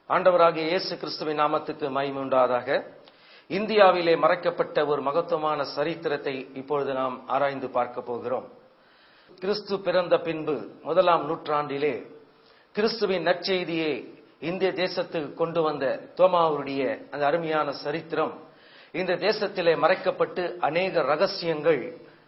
ஆண்டவராகிய இயேசு கிறிஸ்துவின் நாமத்துக்கு மகிமை உண்டாதாக இந்தியாவிலே மறைக்கப்பட்ட ஒரு மகத்துவமான சரித்திரத்தை இப்பொழுது நாம் ஆராய்ந்து பார்க்க போகிறோம் கிறிஸ்து பிறந்த பின்பு முதலாம் நூற்றாண்டிலே கிறிஸ்துவின் நற்செய்தியை இந்திய தேசத்துக்கு கொண்டு வந்த தோமாவுடைய அந்த அருமையான சரித்திரம் இந்த தேசத்திலே மறைக்கப்பட்டு அநேக ரகசியங்கள்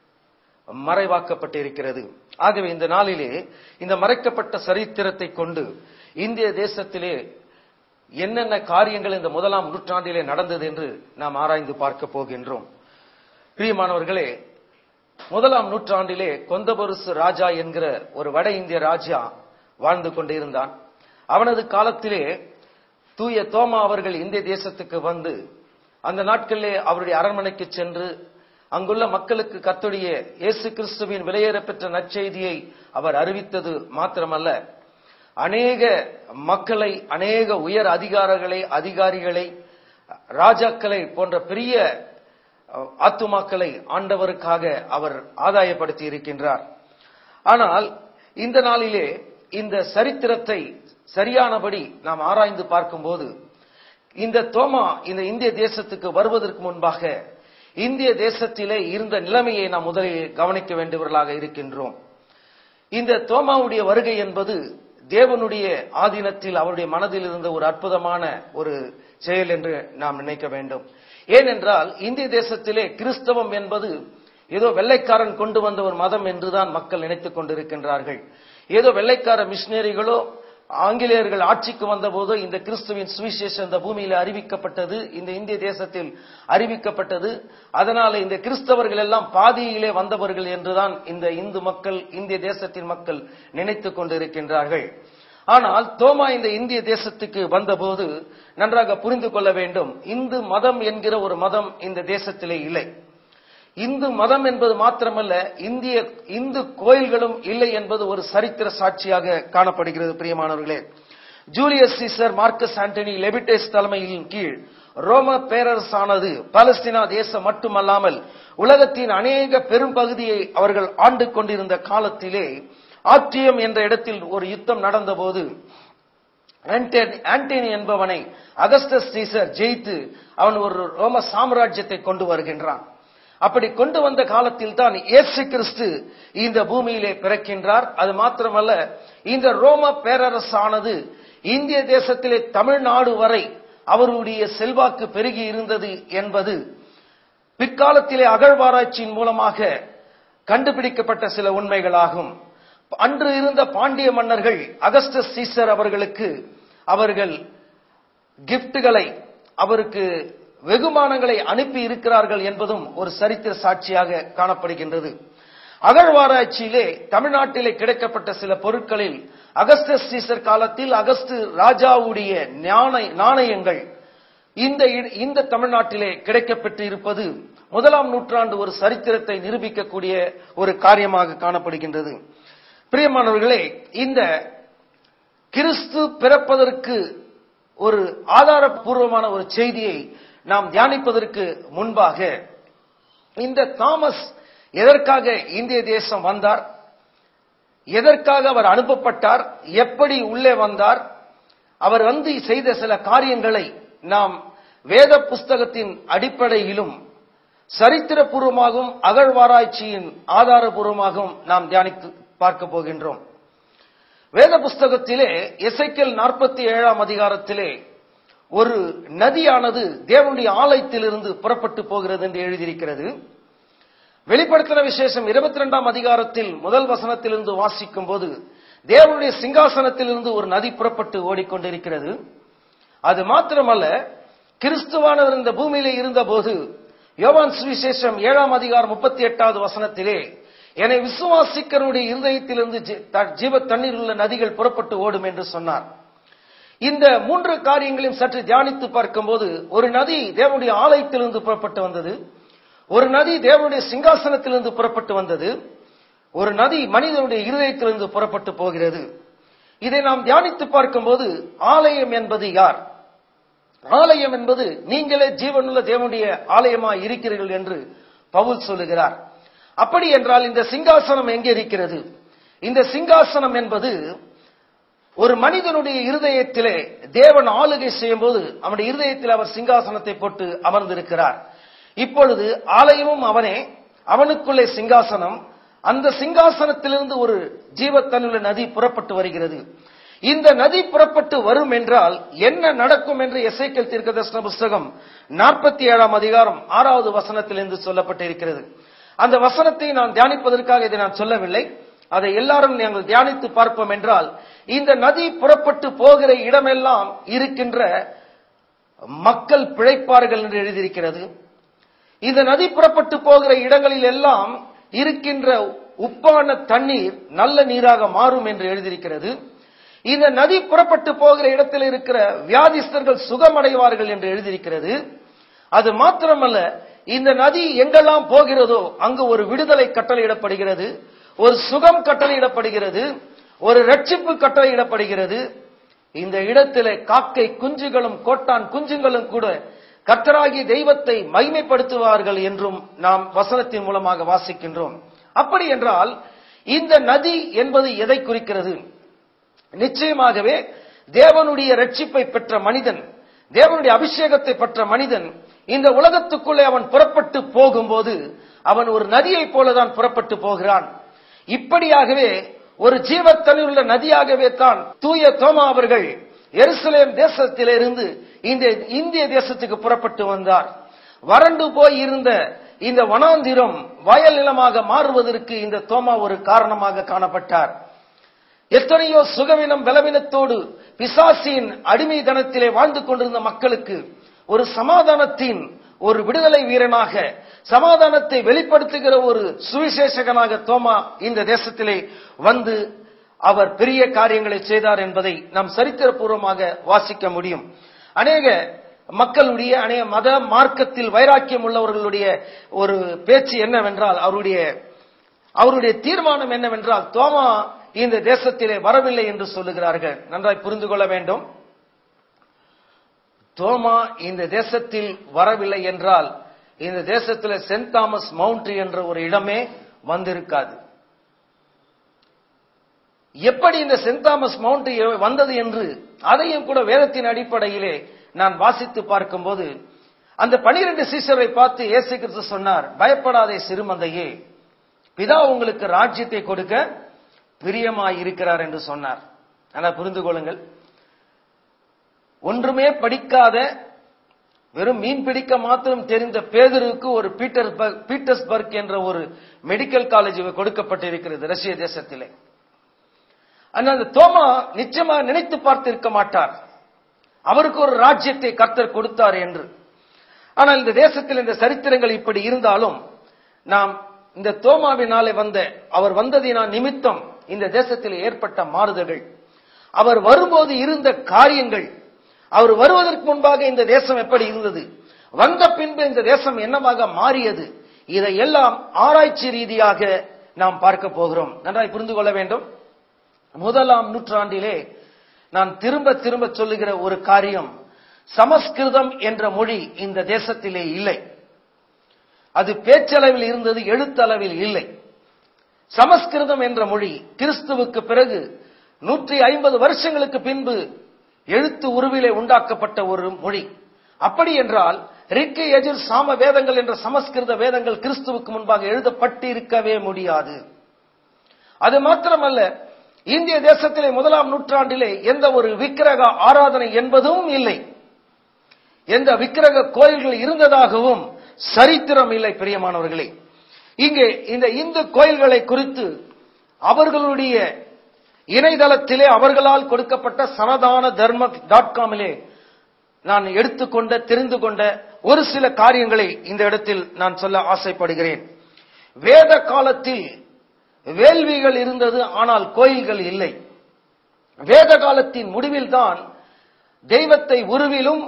மறைவாக்கப்பட்டிருக்கிறது ஆகவே இந்த நாளிலே இந்த மறைக்கப்பட்ட சரித்திரத்தை கொண்டு இந்திய தேசத்திலே என்னென்ன காரியங்கள் இந்த முதலாம் நூற்றாண்டிலே நடந்தது என்று நாம் ஆராய்ந்து பார்க்க போகின்றோம் பிரியமானவர்களே முதலாம் நூற்றாண்டிலே கொந்தபொருசு ராஜா என்கிற ஒரு வட இந்திய ராஜா வாழ்ந்து கொண்டிருந்தான் அவனது காலத்திலே தூய தோமா அவர்கள் இந்திய தேசத்துக்கு வந்து அந்த நாட்களிலே அவருடைய அரண்மனைக்கு சென்று அங்குள்ள மக்களுக்கு கத்துடைய இயேசு கிறிஸ்துவின் விலையேற பெற்ற நற்செய்தியை அவர் அறிவித்தது மாத்திரமல்ல அநேக மக்களை அநேக உயர் அதிகாரிகளை அதிகாரிகளை ராஜாக்களை போன்ற பெரிய ஆத்துமாக்களை ஆண்டவருக்காக அவர் ஆதாயப்படுத்தி இருக்கின்றார் ஆனால் இந்த நாளிலே இந்த சரித்திரத்தை சரியானபடி நாம் ஆராய்ந்து பார்க்கும்போது இந்த தோமா இந்த இந்திய தேசத்துக்கு வருவதற்கு முன்பாக இந்திய தேசத்திலே இருந்த நிலைமையை நாம் முதலில் கவனிக்க வேண்டியவர்களாக இருக்கின்றோம் இந்த தோமாவுடைய வருகை என்பது தேவனுடைய ஆதீனத்தில் அவருடைய மனதில் இருந்த ஒரு அற்புதமான ஒரு செயல் என்று நாம் நினைக்க வேண்டும் ஏனென்றால் இந்திய தேசத்திலே கிறிஸ்தவம் என்பது ஏதோ வெள்ளைக்காரன் கொண்டு வந்த ஒரு மதம் என்றுதான் மக்கள் நினைத்துக் கொண்டிருக்கின்றார்கள் ஏதோ வெள்ளைக்கார மிஷினரிகளோ ஆங்கிலேயர்கள் ஆட்சிக்கு வந்தபோது இந்த கிறிஸ்துவின் சுவிசேஷம் இந்த பூமியில அறிவிக்கப்பட்டது இந்த இந்திய தேசத்தில் அறிவிக்கப்பட்டது அதனால இந்த கிறிஸ்தவர்கள் எல்லாம் பாதியிலே வந்தவர்கள் என்றுதான் இந்த இந்து மக்கள் இந்திய தேசத்தின் மக்கள் நினைத்துக் கொண்டிருக்கின்றார்கள் ஆனால் தோமா இந்த இந்திய தேசத்துக்கு வந்தபோது நன்றாக புரிந்து கொள்ள வேண்டும் இந்து மதம் என்கிற ஒரு மதம் இந்த தேசத்திலே இல்லை இந்து மதம் என்பது மாத்திரமல்ல இந்திய இந்து கோயில்களும் இல்லை என்பது ஒரு சரித்திர சாட்சியாக காணப்படுகிறது பிரியமானவர்களே Julius Caesar Marcus Antony Lepidus தலைமையின் கீழ் ரோம பேரரசானது பாலஸ்தீனா தேசம் மட்டுமல்லாமல் உலகத்தின் அநேக பெரும் பகுதியை அவர்கள் ஆண்டு கொண்டிருந்த காலத்திலே ஆற்றியம் என்ற இடத்தில் ஒரு யுத்தம் நடந்தபோது ஆண்டனி என்பவனை அகஸ்டஸ் சீசர் ஜெயித்து அவன் ஒரு ரோம சாம்ராஜ்யத்தை கொண்டு வருகின்றான் அப்படி கொண்டு வந்த காலத்தில் தான் இயேசு கிறிஸ்து இந்த பூமியிலே பிறக்கின்றார் அது மாத்திரமல்ல இந்த ரோம பேரரசானது இந்திய தேசத்திலே தமிழ்நாடு வரை அவருடைய செல்வாக்கு பெருகி இருந்தது என்பது பிற்காலத்திலே அகழ்வாராய்ச்சியின் மூலமாக கண்டுபிடிக்கப்பட்ட சில உண்மைகளாகும் அன்று இருந்த பாண்டிய மன்னர்கள் அகஸ்டஸ் சீசர் அவர்களுக்கு அவர்கள் கிப்டுகளை அவருக்கு வெகுமானங்களை அனுப்பி இருக்கிறார்கள் என்பதும் ஒரு சரித்திர சாட்சியாக காணப்படுகின்றது அகழ்வாராய்ச்சியிலே தமிழ்நாட்டிலே கிடைக்கப்பட்ட சில பொருட்களில் அகஸ்டஸ் சீசர் காலத்தில் அகஸ்து ராஜாவுடைய நாணயங்கள் இந்த இந்த தமிழ்நாட்டிலே கிடைக்கப்பட்டு இருப்பது முதலாம் நூற்றாண்டு ஒரு சரித்திரத்தை நிரூபிக்கக்கூடிய ஒரு காரியமாக காணப்படுகின்றது பிரியமானவர்களே இந்த கிறிஸ்து பிறப்பதற்கு ஒரு ஆதாரபூர்வமான ஒரு செய்தியை நாம் தியானிப்பதற்கு முன்பாக இந்த தாமஸ் எதற்காக இந்திய தேசம் வந்தார் எதற்காக அவர் அனுப்பப்பட்டார் எப்படி உள்ளே வந்தார் அவர் வந்து செய்த சில காரியங்களை நாம் வேத புஸ்தகத்தின் அடிப்படையிலும் சரித்திரபூர்வமாகவும் அகழ்வாராய்ச்சியின் ஆதாரபூர்வமாகவும் நாம் தியானித்து பார்க்க போகின்றோம் வேத புஸ்தகத்திலே எசைக்கல் நாற்பத்தி ஏழாம் அதிகாரத்திலே ஒரு நதியானது தேவனுடைய ஆலயத்திலிருந்து புறப்பட்டு போகிறது என்று எழுதியிருக்கிறது வெளிப்படுத்தின விசேஷம் இருபத்தி ரெண்டாம் அதிகாரத்தில் முதல் வசனத்திலிருந்து வாசிக்கும் போது தேவனுடைய சிங்காசனத்திலிருந்து ஒரு நதி புறப்பட்டு ஓடிக்கொண்டிருக்கிறது அது மாத்திரமல்ல கிறிஸ்துவானவர் இந்த பூமியிலே இருந்தபோது யோவான் சுவிசேஷம் ஏழாம் அதிகாரம் முப்பத்தி எட்டாவது வசனத்திலே என்னை விசுவாசிக்கருடைய இருதயத்திலிருந்து ஜீவ தண்ணீர் உள்ள நதிகள் புறப்பட்டு ஓடும் என்று சொன்னார் இந்த மூன்று காரியங்களையும் சற்று தியானித்து பார்க்கும்போது ஒரு நதி தேவனுடைய ஆலயத்திலிருந்து புறப்பட்டு வந்தது ஒரு நதி தேவனுடைய சிங்காசனத்திலிருந்து புறப்பட்டு வந்தது ஒரு நதி மனிதனுடைய இருதயத்திலிருந்து புறப்பட்டு போகிறது இதை நாம் தியானித்து பார்க்கும்போது ஆலயம் என்பது யார் ஆலயம் என்பது நீங்களே ஜீவனுள்ள தேவனுடைய ஆலயமாய் இருக்கிறீர்கள் என்று பவுல் சொல்லுகிறார் அப்படி என்றால் இந்த சிங்காசனம் எங்கே இருக்கிறது இந்த சிங்காசனம் என்பது ஒரு மனிதனுடைய இருதயத்திலே தேவன் ஆளுகை செய்யும் போது அவனுடைய இருதயத்தில் அவர் சிங்காசனத்தை போட்டு அமர்ந்திருக்கிறார் இப்பொழுது ஆலயமும் அவனே அவனுக்குள்ளே சிங்காசனம் அந்த சிங்காசனத்திலிருந்து ஒரு ஜீவத்தனுள்ள நதி புறப்பட்டு வருகிறது இந்த நதி புறப்பட்டு வரும் என்றால் என்ன நடக்கும் என்று எசைக்கல் தீர்க்கதர்சன புஸ்தகம் நாற்பத்தி ஏழாம் அதிகாரம் ஆறாவது வசனத்திலிருந்து சொல்லப்பட்டிருக்கிறது அந்த வசனத்தை நான் தியானிப்பதற்காக இதை நான் சொல்லவில்லை அதை எல்லாரும் நாங்கள் தியானித்து பார்ப்போம் என்றால் இந்த நதி புறப்பட்டு போகிற இடமெல்லாம் இருக்கின்ற மக்கள் பிழைப்பார்கள் என்று எழுதியிருக்கிறது இந்த நதி புறப்பட்டு போகிற இடங்களில் எல்லாம் இருக்கின்ற உப்பான தண்ணீர் நல்ல நீராக மாறும் என்று எழுதியிருக்கிறது இந்த நதி புறப்பட்டு போகிற இடத்தில் இருக்கிற வியாதிஸ்தர்கள் சுகமடைவார்கள் என்று எழுதியிருக்கிறது அது மாத்திரமல்ல இந்த நதி எங்கெல்லாம் போகிறதோ அங்கு ஒரு விடுதலை கட்டளையிடப்படுகிறது ஒரு சுகம் கட்டளையிடப்படுகிறது ஒரு ரட்சிப்பு கட்டளையிடப்படுகிறது இந்த இடத்திலே காக்கை குஞ்சுகளும் கோட்டான் குஞ்சுகளும் கூட கர்த்தராகி தெய்வத்தை மைமைப்படுத்துவார்கள் என்றும் நாம் வசனத்தின் மூலமாக வாசிக்கின்றோம் அப்படி என்றால் இந்த நதி என்பது எதை குறிக்கிறது நிச்சயமாகவே தேவனுடைய ரட்சிப்பை பெற்ற மனிதன் தேவனுடைய அபிஷேகத்தை பெற்ற மனிதன் இந்த உலகத்துக்குள்ளே அவன் புறப்பட்டு போகும்போது அவன் ஒரு நதியைப் போலதான் புறப்பட்டு போகிறான் இப்படியாகவே ஒரு ஜீவத்தனிலுள்ள நதியாகவே தான் தூய தோமா அவர்கள் எருசலேம் தேசத்திலிருந்து இந்த இந்திய தேசத்துக்கு புறப்பட்டு வந்தார் வறண்டு போய் இருந்த இந்த வனாந்திரம் வயல் நிலமாக மாறுவதற்கு இந்த தோமா ஒரு காரணமாக காணப்பட்டார் எத்தனையோ சுகவினம் பலவீனத்தோடு பிசாசின் அடிமைதனத்திலே வாழ்ந்து கொண்டிருந்த மக்களுக்கு ஒரு சமாதானத்தின் ஒரு விடுதலை வீரனாக சமாதானத்தை வெளிப்படுத்துகிற ஒரு சுவிசேஷகனாக தோமா இந்த தேசத்திலே வந்து அவர் பெரிய காரியங்களை செய்தார் என்பதை நாம் சரித்திரபூர்வமாக வாசிக்க முடியும் அநேக மக்களுடைய அநேக மத மார்க்கத்தில் வைராக்கியம் உள்ளவர்களுடைய ஒரு பேச்சு என்னவென்றால் அவருடைய அவருடைய தீர்மானம் என்னவென்றால் தோமா இந்த தேசத்திலே வரவில்லை என்று சொல்லுகிறார்கள் நன்றாய் புரிந்து கொள்ள வேண்டும் தோமா இந்த தேசத்தில் வரவில்லை என்றால் இந்த தேசத்தில் சென்ட் தாமஸ் மவுண்ட் என்ற ஒரு இடமே வந்திருக்காது எப்படி இந்த சென்ட் தாமஸ் மவுண்ட் வந்தது என்று அதையும் கூட வேதத்தின் அடிப்படையிலே நான் வாசித்து பார்க்கும்போது அந்த பனிரெண்டு சீசரை பார்த்து இயேசு கிறிஸ்து சொன்னார் பயப்படாதே சிறுமந்தையே பிதா உங்களுக்கு ராஜ்யத்தை கொடுக்க பிரியமாய் இருக்கிறார் என்று சொன்னார் ஆனால் புரிந்து கொள்ளுங்கள் ஒன்றுமே படிக்காத வெறும் மீன் பிடிக்க மாத்திரம் தெரிந்த பேதருக்கு ஒரு பீட்டர்பர்க் பீட்டர்ஸ்பர்க் என்ற ஒரு மெடிக்கல் காலேஜ் கொடுக்கப்பட்டிருக்கிறது ரஷ்ய தேசத்திலே ஆனால் அந்த தோமா நிச்சயமா நினைத்து பார்த்திருக்க மாட்டார் அவருக்கு ஒரு ராஜ்யத்தை கர்த்தர் கொடுத்தார் என்று ஆனால் இந்த தேசத்தில் இந்த சரித்திரங்கள் இப்படி இருந்தாலும் நாம் இந்த தோமாவினாலே வந்த அவர் வந்ததினால் நிமித்தம் இந்த தேசத்தில் ஏற்பட்ட மாறுதல்கள் அவர் வரும்போது இருந்த காரியங்கள் அவர் வருவதற்கு முன்பாக இந்த தேசம் எப்படி இருந்தது வந்த பின்பு இந்த தேசம் என்னவாக மாறியது இதையெல்லாம் ஆராய்ச்சி ரீதியாக நாம் பார்க்க போகிறோம் நன்றாய் புரிந்து கொள்ள வேண்டும் முதலாம் நூற்றாண்டிலே நான் திரும்ப திரும்ப சொல்லுகிற ஒரு காரியம் சமஸ்கிருதம் என்ற மொழி இந்த தேசத்திலே இல்லை அது பேச்சளவில் இருந்தது எழுத்தளவில் இல்லை சமஸ்கிருதம் என்ற மொழி கிறிஸ்துவுக்கு பிறகு நூற்றி ஐம்பது வருஷங்களுக்கு பின்பு எழுத்து உருவிலே உண்டாக்கப்பட்ட ஒரு மொழி அப்படி என்றால் ரிக்கு எஜிர் சாம வேதங்கள் என்ற சமஸ்கிருத வேதங்கள் கிறிஸ்துவுக்கு முன்பாக எழுதப்பட்டு இருக்கவே முடியாது அது மாத்திரமல்ல இந்திய தேசத்திலே முதலாம் நூற்றாண்டிலே எந்த ஒரு விக்கிரக ஆராதனை என்பதும் இல்லை எந்த விக்கிரக கோயில்கள் இருந்ததாகவும் சரித்திரம் இல்லை பிரியமானவர்களே இங்கே இந்த இந்து கோயில்களை குறித்து அவர்களுடைய இணையதளத்திலே அவர்களால் கொடுக்கப்பட்ட சனதான தர்ம டாட் காமிலே நான் எடுத்துக்கொண்ட தெரிந்து கொண்ட ஒரு சில காரியங்களை இந்த இடத்தில் நான் சொல்ல ஆசைப்படுகிறேன் வேத காலத்தில் வேள்விகள் இருந்தது ஆனால் கோயில்கள் இல்லை வேத காலத்தின் முடிவில்தான் தெய்வத்தை உருவிலும்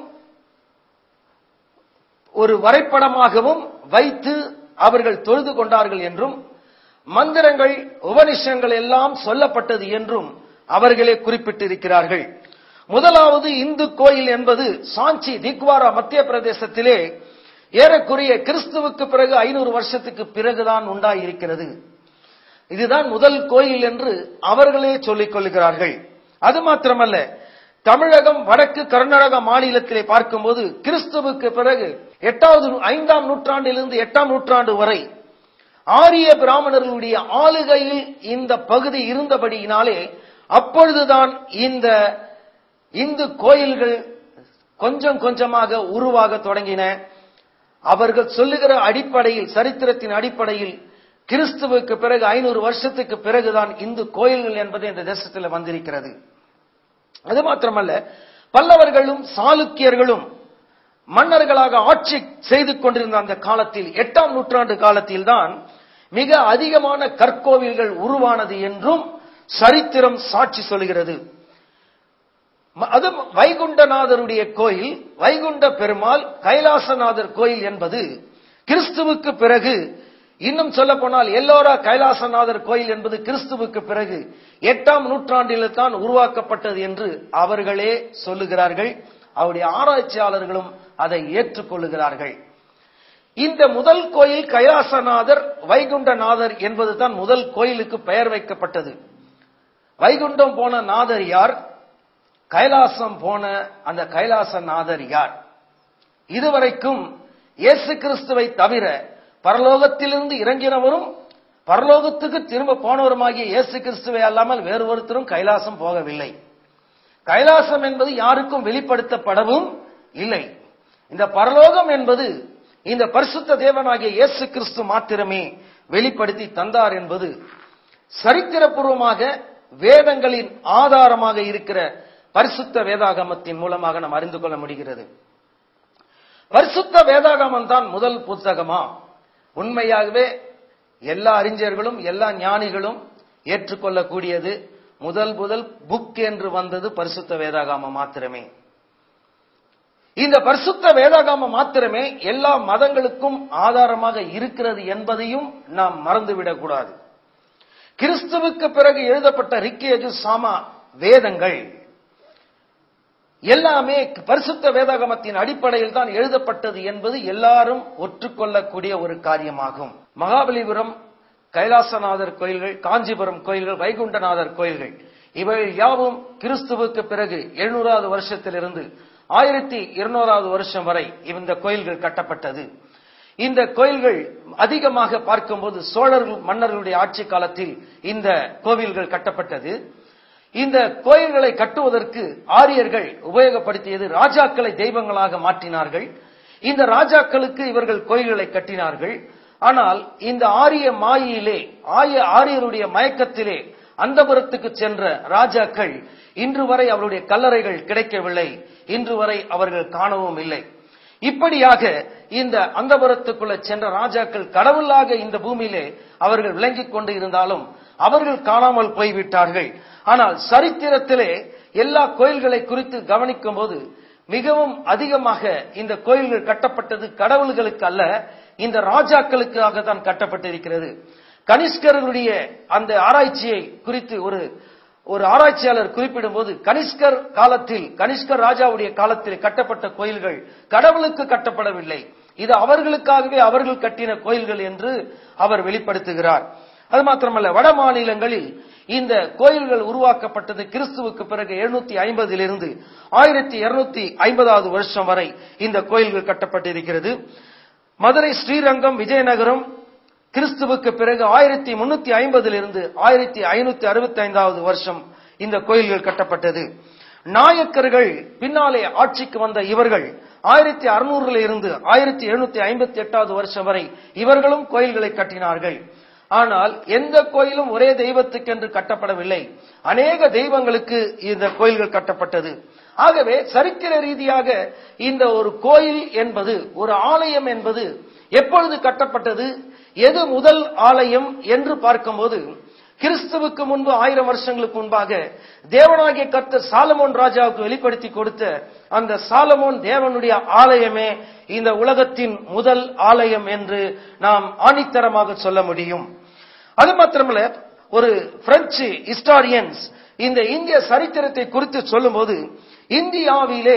ஒரு வரைபடமாகவும் வைத்து அவர்கள் தொழுது கொண்டார்கள் என்றும் மந்திரங்கள் உபனிஷங்கள் எல்லாம் சொல்லப்பட்டது என்றும் அவர்களே குறிப்பிட்டிருக்கிறார்கள் முதலாவது இந்து கோயில் என்பது சாஞ்சி திக்வாரா மத்திய பிரதேசத்திலே ஏறக்குறைய கிறிஸ்துவுக்கு பிறகு ஐநூறு வருஷத்துக்கு பிறகுதான் உண்டாயிருக்கிறது இதுதான் முதல் கோயில் என்று அவர்களே சொல்லிக் கொள்கிறார்கள் அது மாத்திரமல்ல தமிழகம் வடக்கு கர்நாடக மாநிலத்திலே பார்க்கும்போது கிறிஸ்துவுக்கு பிறகு எட்டாவது நூ- ஐந்தாம் நூற்றாண்டிலிருந்து எட்டாம் நூற்றாண்டு வரை ஆரிய பிராமணர்களுடைய ஆளுகையில் இந்த பகுதி இருந்தபடியினாலே அப்பொழுதுதான் இந்த இந்து கோயில்கள் கொஞ்சம் கொஞ்சமாக உருவாக தொடங்கின அவர்கள் சொல்லுகிற அடிப்படையில் சரித்திரத்தின் அடிப்படையில் கிறிஸ்துவுக்கு பிறகு ஐநூறு வருஷத்துக்கு பிறகுதான் இந்து கோயில்கள் என்பது இந்த தேசத்தில் வந்திருக்கிறது அது மாத்திரமல்ல பல்லவர்களும் சாளுக்கியர்களும் மன்னர்களாக ஆட்சி செய்து கொண்டிருந்த அந்த காலத்தில் எட்டாம் நூற்றாண்டு காலத்தில் தான் மிக அதிகமான கற்கோவில்கள் உருவானது என்றும் சரித்திரம் சாட்சி சொல்கிறது ம- அது வைகுண்டநாதருடைய கோயில் வைகுண்ட பெருமாள் கைலாசநாதர் கோயில் என்பது கிறிஸ்துவுக்கு பிறகு இன்னும் சொல்ல போனால் எல்லோரா கைலாசநாதர் கோயில் என்பது கிறிஸ்துவுக்கு பிறகு எட்டாம் நூற்றாண்டில் தான் உருவாக்கப்பட்டது என்று அவர்களே சொல்லுகிறார்கள் அவருடைய ஆராய்ச்சியாளர்களும் அதை ஏற்றுக்கொள்ளுகிறார்கள் இந்த முதல் கோயில் கைலாசநாதர் வைகுண்டநாதர் என்பது தான் முதல் கோயிலுக்கு பெயர் வைக்கப்பட்டது வைகுண்டம் போன நாதர் யார் கைலாசம் போன அந்த கைலாசநாதர் யார் இதுவரைக்கும் இயேசு கிறிஸ்துவை தவிர பரலோகத்திலிருந்து இறங்கினவரும் பரலோகத்துக்கு திரும்ப போனவருமாகிய இயேசு கிறிஸ்துவை அல்லாமல் வேறு ஒருத்தரும் கைலாசம் போகவில்லை கைலாசம் என்பது யாருக்கும் வெளிப்படுத்தப்படவும் இல்லை இந்த பரலோகம் என்பது இந்த பரிசுத்த தேவனாகிய இயேசு கிறிஸ்து மாத்திரமே வெளிப்படுத்தி தந்தார் என்பது சரித்திரபூர்வமாக வேதங்களின் ஆதாரமாக இருக்கிற பரிசுத்த வேதாகமத்தின் மூலமாக நாம் அறிந்து கொள்ள முடிகிறது பரிசுத்த வேதாகமம் தான் முதல் புத்தகமா உண்மையாகவே எல்லா அறிஞர்களும் எல்லா ஞானிகளும் ஏற்றுக்கொள்ளக்கூடியது முதல் முதல் புக் என்று வந்தது பரிசுத்த வேதாகமம் மாத்திரமே இந்த பரிசுத்த வேதாகமம் மாத்திரமே எல்லா மதங்களுக்கும் ஆதாரமாக இருக்கிறது என்பதையும் நாம் மறந்துவிடக் கூடாது கிறிஸ்துவுக்கு பிறகு எழுதப்பட்ட ரிக்கேஜு சாமா வேதங்கள் எல்லாமே பரிசுத்த வேதாகமத்தின் அடிப்படையில் தான் எழுதப்பட்டது என்பது எல்லாரும் ஒற்றுக்கொள்ளக்கூடிய ஒரு காரியமாகும் மகாபலிபுரம் கைலாசநாதர் கோயில்கள் காஞ்சிபுரம் கோயில்கள் வைகுண்டநாதர் கோயில்கள் இவை யாவும் கிறிஸ்துவுக்கு பிறகு எழுநூறாவது வருஷத்திலிருந்து ஆயிரத்தி இருநூறாவது வருஷம் வரை இந்த கோயில்கள் கட்டப்பட்டது இந்த கோயில்கள் அதிகமாக பார்க்கும்போது சோழர்கள் மன்னர்களுடைய ஆட்சி காலத்தில் இந்த கோவில்கள் கட்டப்பட்டது இந்த கோயில்களை கட்டுவதற்கு ஆரியர்கள் உபயோகப்படுத்தியது ராஜாக்களை தெய்வங்களாக மாற்றினார்கள் இந்த ராஜாக்களுக்கு இவர்கள் கோயில்களை கட்டினார்கள் ஆனால் இந்த ஆரிய மாயிலே ஆய ஆரியருடைய மயக்கத்திலே அந்தபுரத்துக்கு சென்ற ராஜாக்கள் இன்று வரை அவருடைய கல்லறைகள் கிடைக்கவில்லை இன்று வரை அவர்கள் காணவும் இல்லை இப்படியாக இந்த அந்தபுரத்துக்குள்ள சென்ற ராஜாக்கள் கடவுளாக இந்த பூமியிலே அவர்கள் விளங்கிக் கொண்டு இருந்தாலும் அவர்கள் காணாமல் போய்விட்டார்கள் ஆனால் சரித்திரத்திலே எல்லா கோயில்களை குறித்து கவனிக்கும் போது மிகவும் அதிகமாக இந்த கோயில்கள் கட்டப்பட்டது கடவுள்களுக்கு அல்ல இந்த ராஜாக்களுக்காக தான் கட்டப்பட்டிருக்கிறது கனிஷ்கர்களுடைய அந்த ஆராய்ச்சியை குறித்து ஒரு ஒரு ஆராய்ச்சியாளர் குறிப்பிடும்போது கனிஷ்கர் காலத்தில் கனிஷ்கர் ராஜாவுடைய காலத்தில் கட்டப்பட்ட கோயில்கள் கடவுளுக்கு கட்டப்படவில்லை இது அவர்களுக்காகவே அவர்கள் கட்டின கோயில்கள் என்று அவர் வெளிப்படுத்துகிறார் அது மாத்திரமல்ல வட மாநிலங்களில் இந்த கோயில்கள் உருவாக்கப்பட்டது கிறிஸ்துவுக்கு பிறகு எழுநூத்தி ஐம்பதிலிருந்து ஆயிரத்தி இருநூத்தி ஐம்பதாவது வருஷம் வரை இந்த கோயில்கள் கட்டப்பட்டிருக்கிறது மதுரை ஸ்ரீரங்கம் விஜயநகரம் கிறிஸ்துவுக்கு பிறகு ஆயிரத்தி முன்னூத்தி ஐம்பதிலிருந்து ஆயிரத்தி ஐநூத்தி அறுபத்தி ஐந்தாவது வருஷம் இந்த கோயில்கள் கட்டப்பட்டது நாயக்கர்கள் பின்னாலே ஆட்சிக்கு வந்த இவர்கள் ஆயிரத்தி அறுநூறுல இருந்து ஆயிரத்தி எழுநூத்தி ஐம்பத்தி எட்டாவது வருஷம் வரை இவர்களும் கோயில்களை கட்டினார்கள் ஆனால் எந்த கோயிலும் ஒரே தெய்வத்துக்கென்று கட்டப்படவில்லை அநேக தெய்வங்களுக்கு இந்த கோயில்கள் கட்டப்பட்டது ஆகவே சரித்திர ரீதியாக இந்த ஒரு கோயில் என்பது ஒரு ஆலயம் என்பது எப்பொழுது கட்டப்பட்டது எது முதல் ஆலயம் என்று பார்க்கும்போது கிறிஸ்துவுக்கு முன்பு ஆயிரம் வருஷங்களுக்கு முன்பாக தேவனாகிய கர்த்தர் சாலமோன் ராஜாவுக்கு வெளிப்படுத்தி கொடுத்த அந்த சாலமோன் தேவனுடைய ஆலயமே இந்த உலகத்தின் முதல் ஆலயம் என்று நாம் ஆணித்தரமாக சொல்ல முடியும் அது மாத்திரமல்ல ஒரு பிரெஞ்சு ஹிஸ்டாரியன்ஸ் இந்த இந்திய சரித்திரத்தை குறித்து சொல்லும்போது இந்தியாவிலே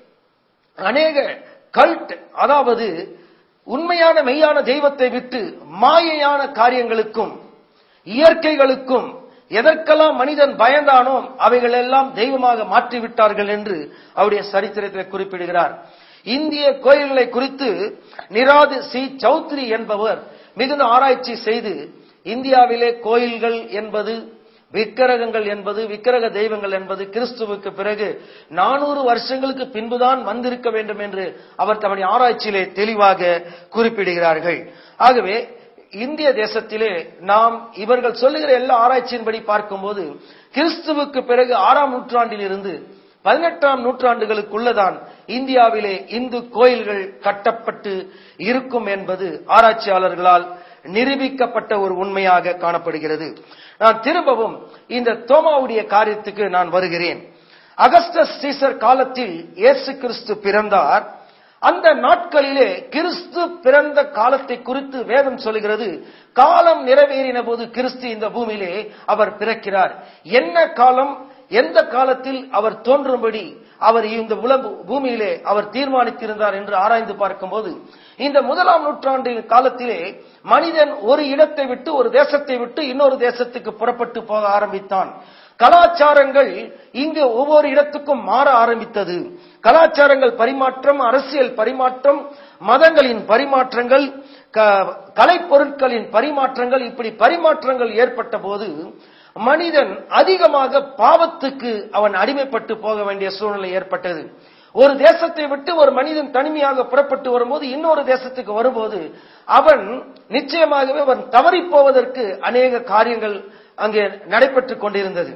அநேக கல்ட் அதாவது உண்மையான மெய்யான தெய்வத்தை விட்டு மாயையான காரியங்களுக்கும் இயற்கைகளுக்கும் எதற்கெல்லாம் மனிதன் பயந்தானோ அவைகள் எல்லாம் தெய்வமாக மாற்றிவிட்டார்கள் என்று அவருடைய சரித்திரத்தில் குறிப்பிடுகிறார் இந்திய கோயில்களை குறித்து நிராது சி சௌத்ரி என்பவர் மிகுந்த ஆராய்ச்சி செய்து இந்தியாவிலே கோயில்கள் என்பது விக்கிரகங்கள் என்பது விக்கிரக தெய்வங்கள் என்பது கிறிஸ்துவுக்கு பிறகு நானூறு வருஷங்களுக்கு பின்புதான் வந்திருக்க வேண்டும் என்று அவர் தம்முடைய ஆராய்ச்சியிலே தெளிவாக குறிப்பிடுகிறார்கள் ஆகவே இந்திய தேசத்திலே நாம் இவர்கள் சொல்லுகிற எல்லா ஆராய்ச்சியின்படி பார்க்கும்போது கிறிஸ்துவுக்கு பிறகு ஆறாம் நூற்றாண்டில் இருந்து பதினெட்டாம் நூற்றாண்டுகளுக்குள்ளதான் இந்தியாவிலே இந்து கோயில்கள் கட்டப்பட்டு இருக்கும் என்பது ஆராய்ச்சியாளர்களால் நிரூபிக்கப்பட்ட ஒரு உண்மையாக காணப்படுகிறது நான் திரும்பவும் இந்த தோமாவுடைய காரியத்துக்கு நான் வருகிறேன் அகஸ்டஸ் சீசர் காலத்தில் இயேசு கிறிஸ்து பிறந்தார் அந்த நாட்களிலே கிறிஸ்து பிறந்த காலத்தை குறித்து வேதம் சொல்கிறது காலம் நிறைவேறின போது கிறிஸ்து இந்த பூமியிலே அவர் பிறக்கிறார் என்ன காலம் எந்த காலத்தில் அவர் தோன்றும்படி அவர் இந்த உலக பூமியிலே அவர் தீர்மானித்திருந்தார் என்று ஆராய்ந்து பார்க்கும்போது இந்த முதலாம் நூற்றாண்டு காலத்திலே மனிதன் ஒரு இடத்தை விட்டு ஒரு தேசத்தை விட்டு இன்னொரு தேசத்துக்கு புறப்பட்டு போக ஆரம்பித்தான் கலாச்சாரங்கள் இங்கு ஒவ்வொரு இடத்துக்கும் மாற ஆரம்பித்தது கலாச்சாரங்கள் பரிமாற்றம் அரசியல் பரிமாற்றம் மதங்களின் பரிமாற்றங்கள் கலைப்பொருட்களின் பரிமாற்றங்கள் இப்படி பரிமாற்றங்கள் ஏற்பட்ட போது மனிதன் அதிகமாக பாவத்துக்கு அவன் அடிமைப்பட்டு போக வேண்டிய சூழ்நிலை ஏற்பட்டது ஒரு தேசத்தை விட்டு ஒரு மனிதன் தனிமையாக புறப்பட்டு வரும்போது இன்னொரு தேசத்துக்கு வரும்போது அவன் நிச்சயமாகவே அவன் தவறி போவதற்கு அநேக காரியங்கள் அங்கே நடைபெற்றுக் கொண்டிருந்தது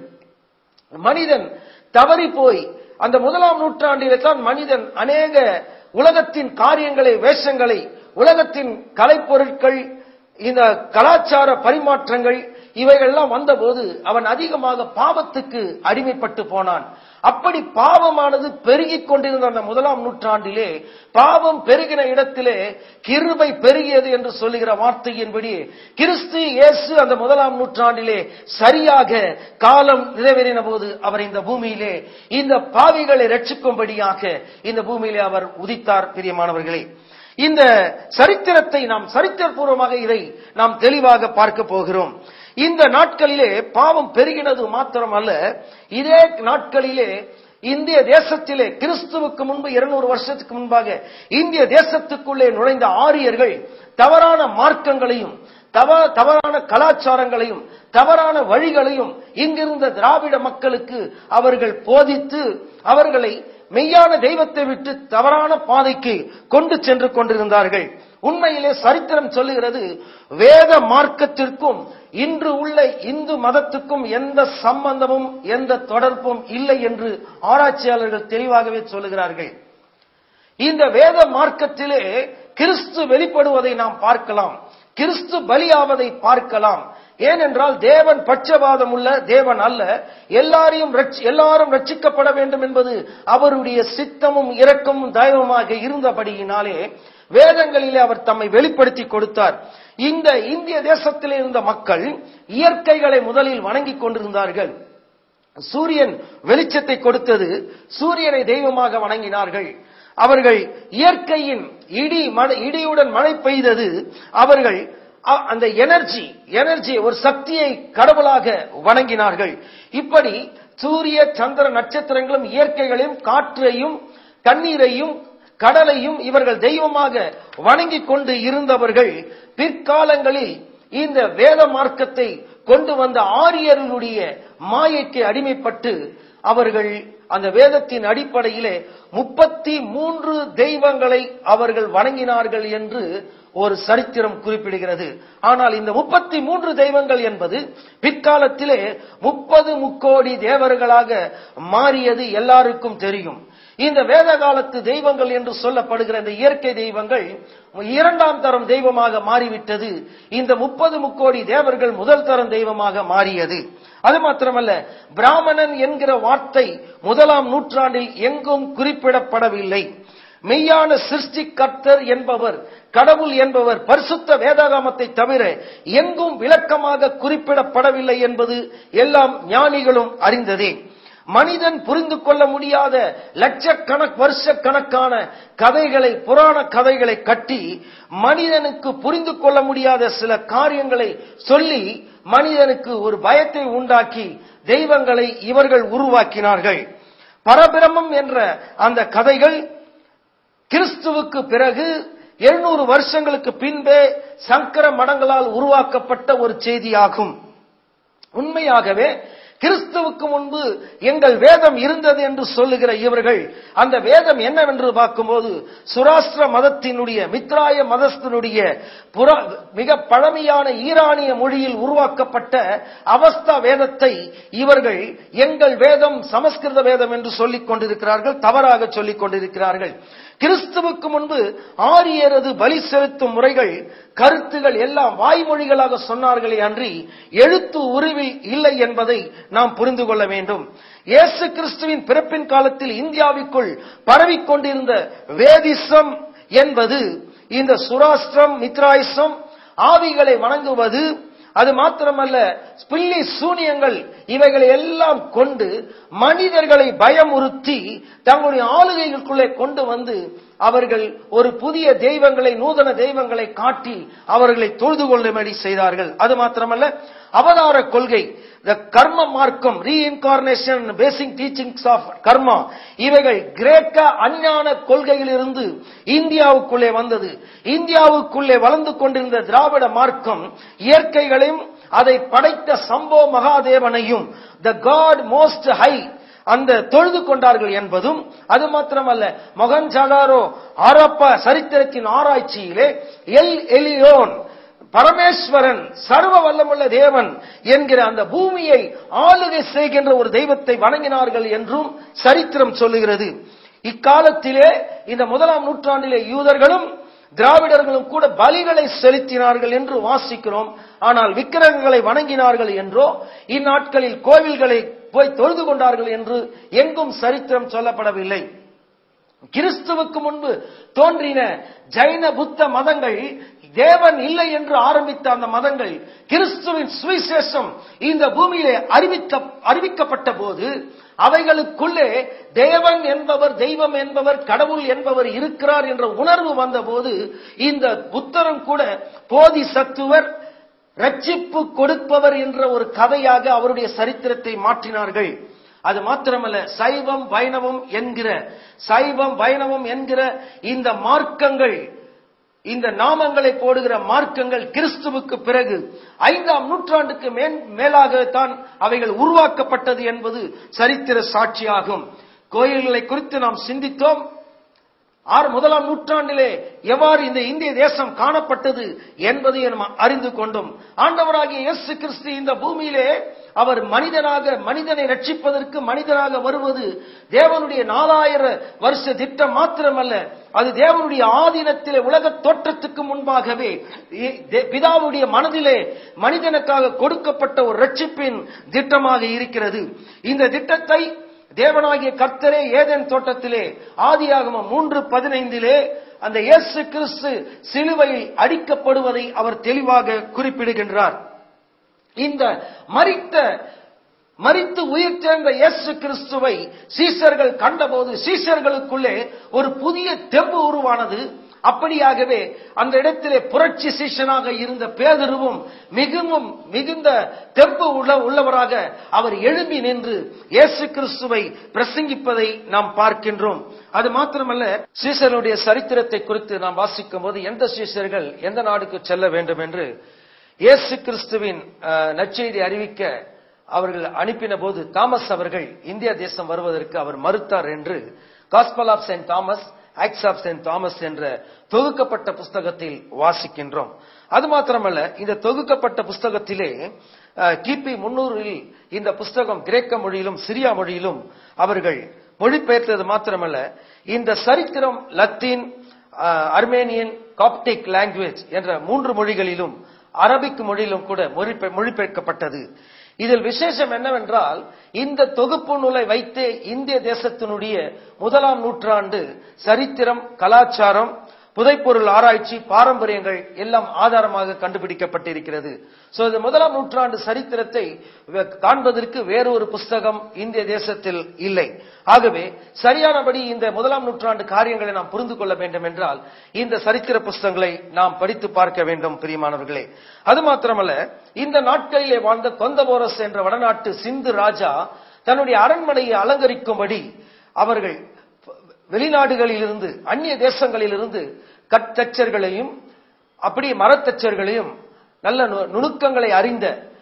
மனிதன் தவறி போய் அந்த முதலாம் நூற்றாண்டிலே தான் மனிதன் அநேக உலகத்தின் காரியங்களை வேஷங்களை உலகத்தின் கலைப்பொருட்கள் இந்த கலாச்சார பரிமாற்றங்கள் இவைகள்லாம் வந்தபோது அவன் அதிகமாக பாவத்துக்கு அடிமைப்பட்டு போனான் அப்படி பாவமானது பெருகிக் கொண்டிருந்த அந்த முதலாம் நூற்றாண்டிலே பாவம் பெருகின இடத்திலே கிருபை பெருகியது என்று சொல்லுகிற வார்த்தையின்படி கிறிஸ்து இயேசு அந்த முதலாம் நூற்றாண்டிலே சரியாக காலம் நிறைவேறின போது அவர் இந்த பூமியிலே இந்த பாவிகளை ரட்சிக்கும்படியாக இந்த பூமியிலே அவர் உதித்தார் பிரியமானவர்களே இந்த சரித்திரத்தை நாம் சரித்திரபூர்வமாக இதை நாம் தெளிவாக பார்க்க போகிறோம் இந்த நாட்களிலே பாவம் பெருகினது மாத்திரம் அல்ல இதே நாட்களிலே இந்திய தேசத்திலே கிறிஸ்துவுக்கு முன்பு இருநூறு வருஷத்துக்கு முன்பாக இந்திய தேசத்துக்குள்ளே நுழைந்த ஆரியர்கள் தவறான மார்க்கங்களையும் தவ தவறான கலாச்சாரங்களையும் தவறான வழிகளையும் இங்கிருந்த திராவிட மக்களுக்கு அவர்கள் போதித்து அவர்களை மெய்யான தெய்வத்தை விட்டு தவறான பாதைக்கு கொண்டு சென்று கொண்டிருந்தார்கள் உண்மையிலே சரித்திரம் சொல்லுகிறது வேத மார்க்கத்திற்கும் இன்று உள்ள இந்து மதத்துக்கும் எந்த சம்பந்தமும் எந்த தொடர்பும் இல்லை என்று ஆராய்ச்சியாளர்கள் தெளிவாகவே சொல்லுகிறார்கள் இந்த வேத மார்க்கத்திலே கிறிஸ்து வெளிப்படுவதை நாம் பார்க்கலாம் கிறிஸ்து பலியாவதை பார்க்கலாம் ஏனென்றால் தேவன் பட்சபாதம் உள்ள தேவன் அல்ல எல்லாரையும் எல்லாரும் ரட்சிக்கப்பட வேண்டும் என்பது அவருடைய சித்தமும் இரக்கமும் தயவுமாக இருந்தபடியினாலே வேதங்களிலே அவர் தம்மை வெளிப்படுத்தி கொடுத்தார் இந்த இந்திய தேசத்தில் இருந்த மக்கள் இயற்கைகளை முதலில் வணங்கிக் கொண்டிருந்தார்கள் சூரியன் வெளிச்சத்தை கொடுத்தது சூரியனை தெய்வமாக வணங்கினார்கள் அவர்கள் இயற்கையின் இடி மழை இடியுடன் மழை பெய்தது அவர்கள் அந்த எனர்ஜி எனர்ஜி ஒரு சக்தியை கடவுளாக வணங்கினார்கள் இப்படி சூரிய சந்திர நட்சத்திரங்களும் இயற்கைகளையும் காற்றையும் தண்ணீரையும் கடலையும் இவர்கள் தெய்வமாக வணங்கிக் கொண்டு இருந்தவர்கள் பிற்காலங்களில் இந்த வேத மார்க்கத்தை கொண்டு வந்த ஆரியர்களுடைய மாயைக்கு அடிமைப்பட்டு அவர்கள் அந்த வேதத்தின் அடிப்படையிலே முப்பத்தி மூன்று தெய்வங்களை அவர்கள் வணங்கினார்கள் என்று ஒரு சரித்திரம் குறிப்பிடுகிறது ஆனால் இந்த முப்பத்தி மூன்று தெய்வங்கள் என்பது பிற்காலத்திலே முப்பது முக்கோடி தேவர்களாக மாறியது எல்லாருக்கும் தெரியும் இந்த வேத காலத்து தெய்வங்கள் என்று சொல்லப்படுகிற இந்த இயற்கை தெய்வங்கள் இரண்டாம் தரம் தெய்வமாக மாறிவிட்டது இந்த முப்பது முக்கோடி தேவர்கள் முதல் தரம் தெய்வமாக மாறியது அது மாத்திரமல்ல பிராமணன் என்கிற வார்த்தை முதலாம் நூற்றாண்டில் எங்கும் குறிப்பிடப்படவில்லை மெய்யான சிருஷ்டி கர்த்தர் என்பவர் கடவுள் என்பவர் பரிசுத்த வேதாகமத்தை தவிர எங்கும் விளக்கமாக குறிப்பிடப்படவில்லை என்பது எல்லாம் ஞானிகளும் அறிந்ததே மனிதன் புரிந்து கொள்ள முடியாத லட்சக்கணக் வருஷ கணக்கான கதைகளை புராண கதைகளை கட்டி மனிதனுக்கு புரிந்து கொள்ள முடியாத சில காரியங்களை சொல்லி மனிதனுக்கு ஒரு பயத்தை உண்டாக்கி தெய்வங்களை இவர்கள் உருவாக்கினார்கள் பரபிரமம் என்ற அந்த கதைகள் கிறிஸ்துவுக்கு பிறகு எழுநூறு வருஷங்களுக்கு பின்பே சங்கர மடங்களால் உருவாக்கப்பட்ட ஒரு செய்தியாகும் உண்மையாகவே கிறிஸ்துவுக்கு முன்பு எங்கள் வேதம் இருந்தது என்று சொல்லுகிற இவர்கள் அந்த வேதம் என்னவென்று பார்க்கும்போது சுராஷ்டிர மதத்தினுடைய மித்ராய மதத்தினுடைய புற மிக பழமையான ஈரானிய மொழியில் உருவாக்கப்பட்ட அவஸ்தா வேதத்தை இவர்கள் எங்கள் வேதம் சமஸ்கிருத வேதம் என்று சொல்லிக் கொண்டிருக்கிறார்கள் தவறாக சொல்லிக் கொண்டிருக்கிறார்கள் கிறிஸ்துவுக்கு முன்பு ஆரியரது பலி செலுத்தும் முறைகள் கருத்துகள் எல்லாம் வாய்மொழிகளாக சொன்னார்களே அன்றி எழுத்து உருவில் இல்லை என்பதை நாம் புரிந்து கொள்ள வேண்டும் இயேசு கிறிஸ்துவின் பிறப்பின் காலத்தில் இந்தியாவுக்குள் பரவிக்கொண்டிருந்த வேதிசம் என்பது இந்த சுராஷ்டிரம் மித்ராயிசம் ஆவிகளை வணங்குவது அது மாத்திரமல்ல பில்லி சூனியங்கள் இவைகளை எல்லாம் கொண்டு மனிதர்களை பயமுறுத்தி தங்களுடைய ஆளுகைகளுக்குள்ளே கொண்டு வந்து அவர்கள் ஒரு புதிய தெய்வங்களை நூதன தெய்வங்களை காட்டி அவர்களை தொழுது கொள்ளும்படி செய்தார்கள் அது மாத்திரமல்ல அவதார கொள்கை த கர்ம மார்க்கம் reincarnation basic teachings of karma இவைகள் கிரேக்க அஞ்ஞான கொள்கையிலிருந்து இந்தியாவுக்குள்ளே வந்தது இந்தியாவுக்குள்ளே வளர்ந்து கொண்டிருந்த திராவிட மார்க்கம் இயற்கைகளையும் அதை படைத்த சம்போ மகாதேவனையும் த காட் மோஸ்ட் ஹை அந்த தொழுது கொண்டார்கள் என்பதும் அது மாத்திரமல்ல மொகன்ஜாதாரோ ஆரப்பா சரித்திரத்தின் ஆராய்ச்சியிலே எல் எலியோன் பரமேஸ்வரன் சர்வ வல்லமுள்ள தேவன் என்கிற அந்த பூமியை ஆளுகை செய்கின்ற ஒரு தெய்வத்தை வணங்கினார்கள் என்றும் சரித்திரம் சொல்லுகிறது இக்காலத்திலே இந்த முதலாம் நூற்றாண்டிலே யூதர்களும் திராவிடர்களும் கூட பலிகளை செலுத்தினார்கள் என்று வாசிக்கிறோம் ஆனால் விக்கிரகங்களை வணங்கினார்கள் என்றோ இந்நாட்களில் கோவில்களை போய் தொழுது கொண்டார்கள் என்று எங்கும் சரித்திரம் சொல்லப்படவில்லை கிறிஸ்துவுக்கு முன்பு தோன்றின ஜைன புத்த மதங்கள் தேவன் இல்லை என்று ஆரம்பித்த அந்த மதங்கள் கிறிஸ்துவின் சுவிசேஷம் இந்த பூமியிலே அறிவித்த அறிவிக்கப்பட்ட போது அவைகளுக்குள்ளே தேவன் என்பவர் தெய்வம் என்பவர் கடவுள் என்பவர் இருக்கிறார் என்ற உணர்வு வந்தபோது இந்த புத்தரும் கூட போதி சத்துவர் ரட்சிப்பு கொடுப்பவர் என்ற ஒரு கதையாக அவருடைய சரித்திரத்தை மாற்றினார்கள் அது மாத்திரமல்ல சைவம் வைணவம் என்கிற சைவம் வைணவம் என்கிற இந்த மார்க்கங்கள் இந்த நாமங்களை போடுகிற மார்க்கங்கள் கிறிஸ்துவுக்கு பிறகு ஐந்தாம் நூற்றாண்டுக்கு மேல் மேலாகத்தான் அவைகள் உருவாக்கப்பட்டது என்பது சரித்திர சாட்சியாகும் கோயில்களை குறித்து நாம் சிந்தித்தோம் ஆறு முதலாம் நூற்றாண்டிலே எவ்வாறு இந்த இந்திய தேசம் காணப்பட்டது என்பதை நாம் அறிந்து கொண்டோம் ஆண்டவராகிய இயேசு கிறிஸ்து இந்த பூமியிலே அவர் மனிதனாக மனிதனை ரட்சிப்பதற்கு மனிதனாக வருவது தேவனுடைய நாலாயிர வருஷ திட்டம் மாத்திரமல்ல அது தேவனுடைய ஆதீனத்திலே உலக தோற்றத்துக்கு முன்பாகவே பிதாவுடைய மனதிலே மனிதனுக்காக கொடுக்கப்பட்ட ஒரு ரட்சிப்பின் திட்டமாக இருக்கிறது இந்த திட்டத்தை தேவனாகிய கர்த்தரே ஏதேன் தோட்டத்திலே ஆதியாகமம் மூன்று பதினைந்திலே அந்த இயேசு கிறிஸ்து சிலுவையில் அடிக்கப்படுவதை அவர் தெளிவாக குறிப்பிடுகின்றார் இந்த மரித்த மரித்து உயிர் சேர்ந்த இயேசு கிறிஸ்துவை சீசர்கள் கண்டபோது சீசர்களுக்குள்ளே ஒரு புதிய தெம்பு உருவானது அப்படியாகவே அந்த இடத்திலே புரட்சி சீஷனாக இருந்த பேதருவும் மிகவும் மிகுந்த தெம்பு உள்ள உள்ளவராக அவர் எழும்பி நின்று இயேசு கிறிஸ்துவை பிரசங்கிப்பதை நாம் பார்க்கின்றோம் அது மாத்திரமல்ல சீசருடைய சரித்திரத்தை குறித்து நாம் வாசிக்கும் போது எந்த சீசர்கள் எந்த நாடுக்கு செல்ல வேண்டும் என்று இயேசு கிறிஸ்துவின் நற்செய்தி அறிவிக்க அவர்கள் அனுப்பின போது தாமஸ் அவர்கள் இந்திய தேசம் வருவதற்கு அவர் மறுத்தார் என்று gospel of saint Thomas acts of saint Thomas என்ற தொகுக்கப்பட்ட புஸ்தகத்தில் வாசிக்கின்றோம் அது மாத்திரமல்ல இந்த தொகுக்கப்பட்ட புஸ்தகத்திலே கிபி முன்னூறில் இந்த புஸ்தகம் கிரேக்க மொழியிலும் சிரியா மொழியிலும் அவர்கள் மொழிபெயர்த்தது மாத்திரமல்ல இந்த சரித்திரம் லத்தீன் அர்மேனியன் காப்டிக் லாங்குவேஜ் என்ற மூன்று மொழிகளிலும் அரபிக் மொழியிலும் கூட மொழிபெயர்க்கப்பட்டது இதில் விசேஷம் என்னவென்றால் இந்த தொகுப்பு நூலை வைத்து இந்திய தேசத்தினுடைய முதலாம் நூற்றாண்டு சரித்திரம் கலாச்சாரம் புதைப்பொருள் ஆராய்ச்சி பாரம்பரியங்கள் எல்லாம் ஆதாரமாக கண்டுபிடிக்கப்பட்டிருக்கிறது சோ இது முதலாம் நூற்றாண்டு சரித்திரத்தை வ- காண்பதற்கு வேறொரு புஸ்தகம் இந்திய தேசத்தில் இல்லை ஆகவே சரியானபடி இந்த முதலாம் நூற்றாண்டு காரியங்களை நாம் புரிந்து கொள்ள வேண்டும் என்றால் இந்த சரித்திர புஸ்தகங்களை நாம் படித்து பார்க்க வேண்டும் பிரியமானவர்களே அது மாத்திரமல்ல இந்த நாட்களிலே வாழ்ந்த கொந்தபோரஸ் என்ற வடநாட்டு சிந்து ராஜா தன்னுடைய அரண்மனையை அலங்கரிக்கும்படி அவர்கள் வெளிநாடுகளிலிருந்து அந்நிய தேசங்களிலிருந்து கட்டச்சர்களையும் அப்படி மரத்தச்சர்களையும் நல்ல நு- நுணுக்கங்களை அறிந்த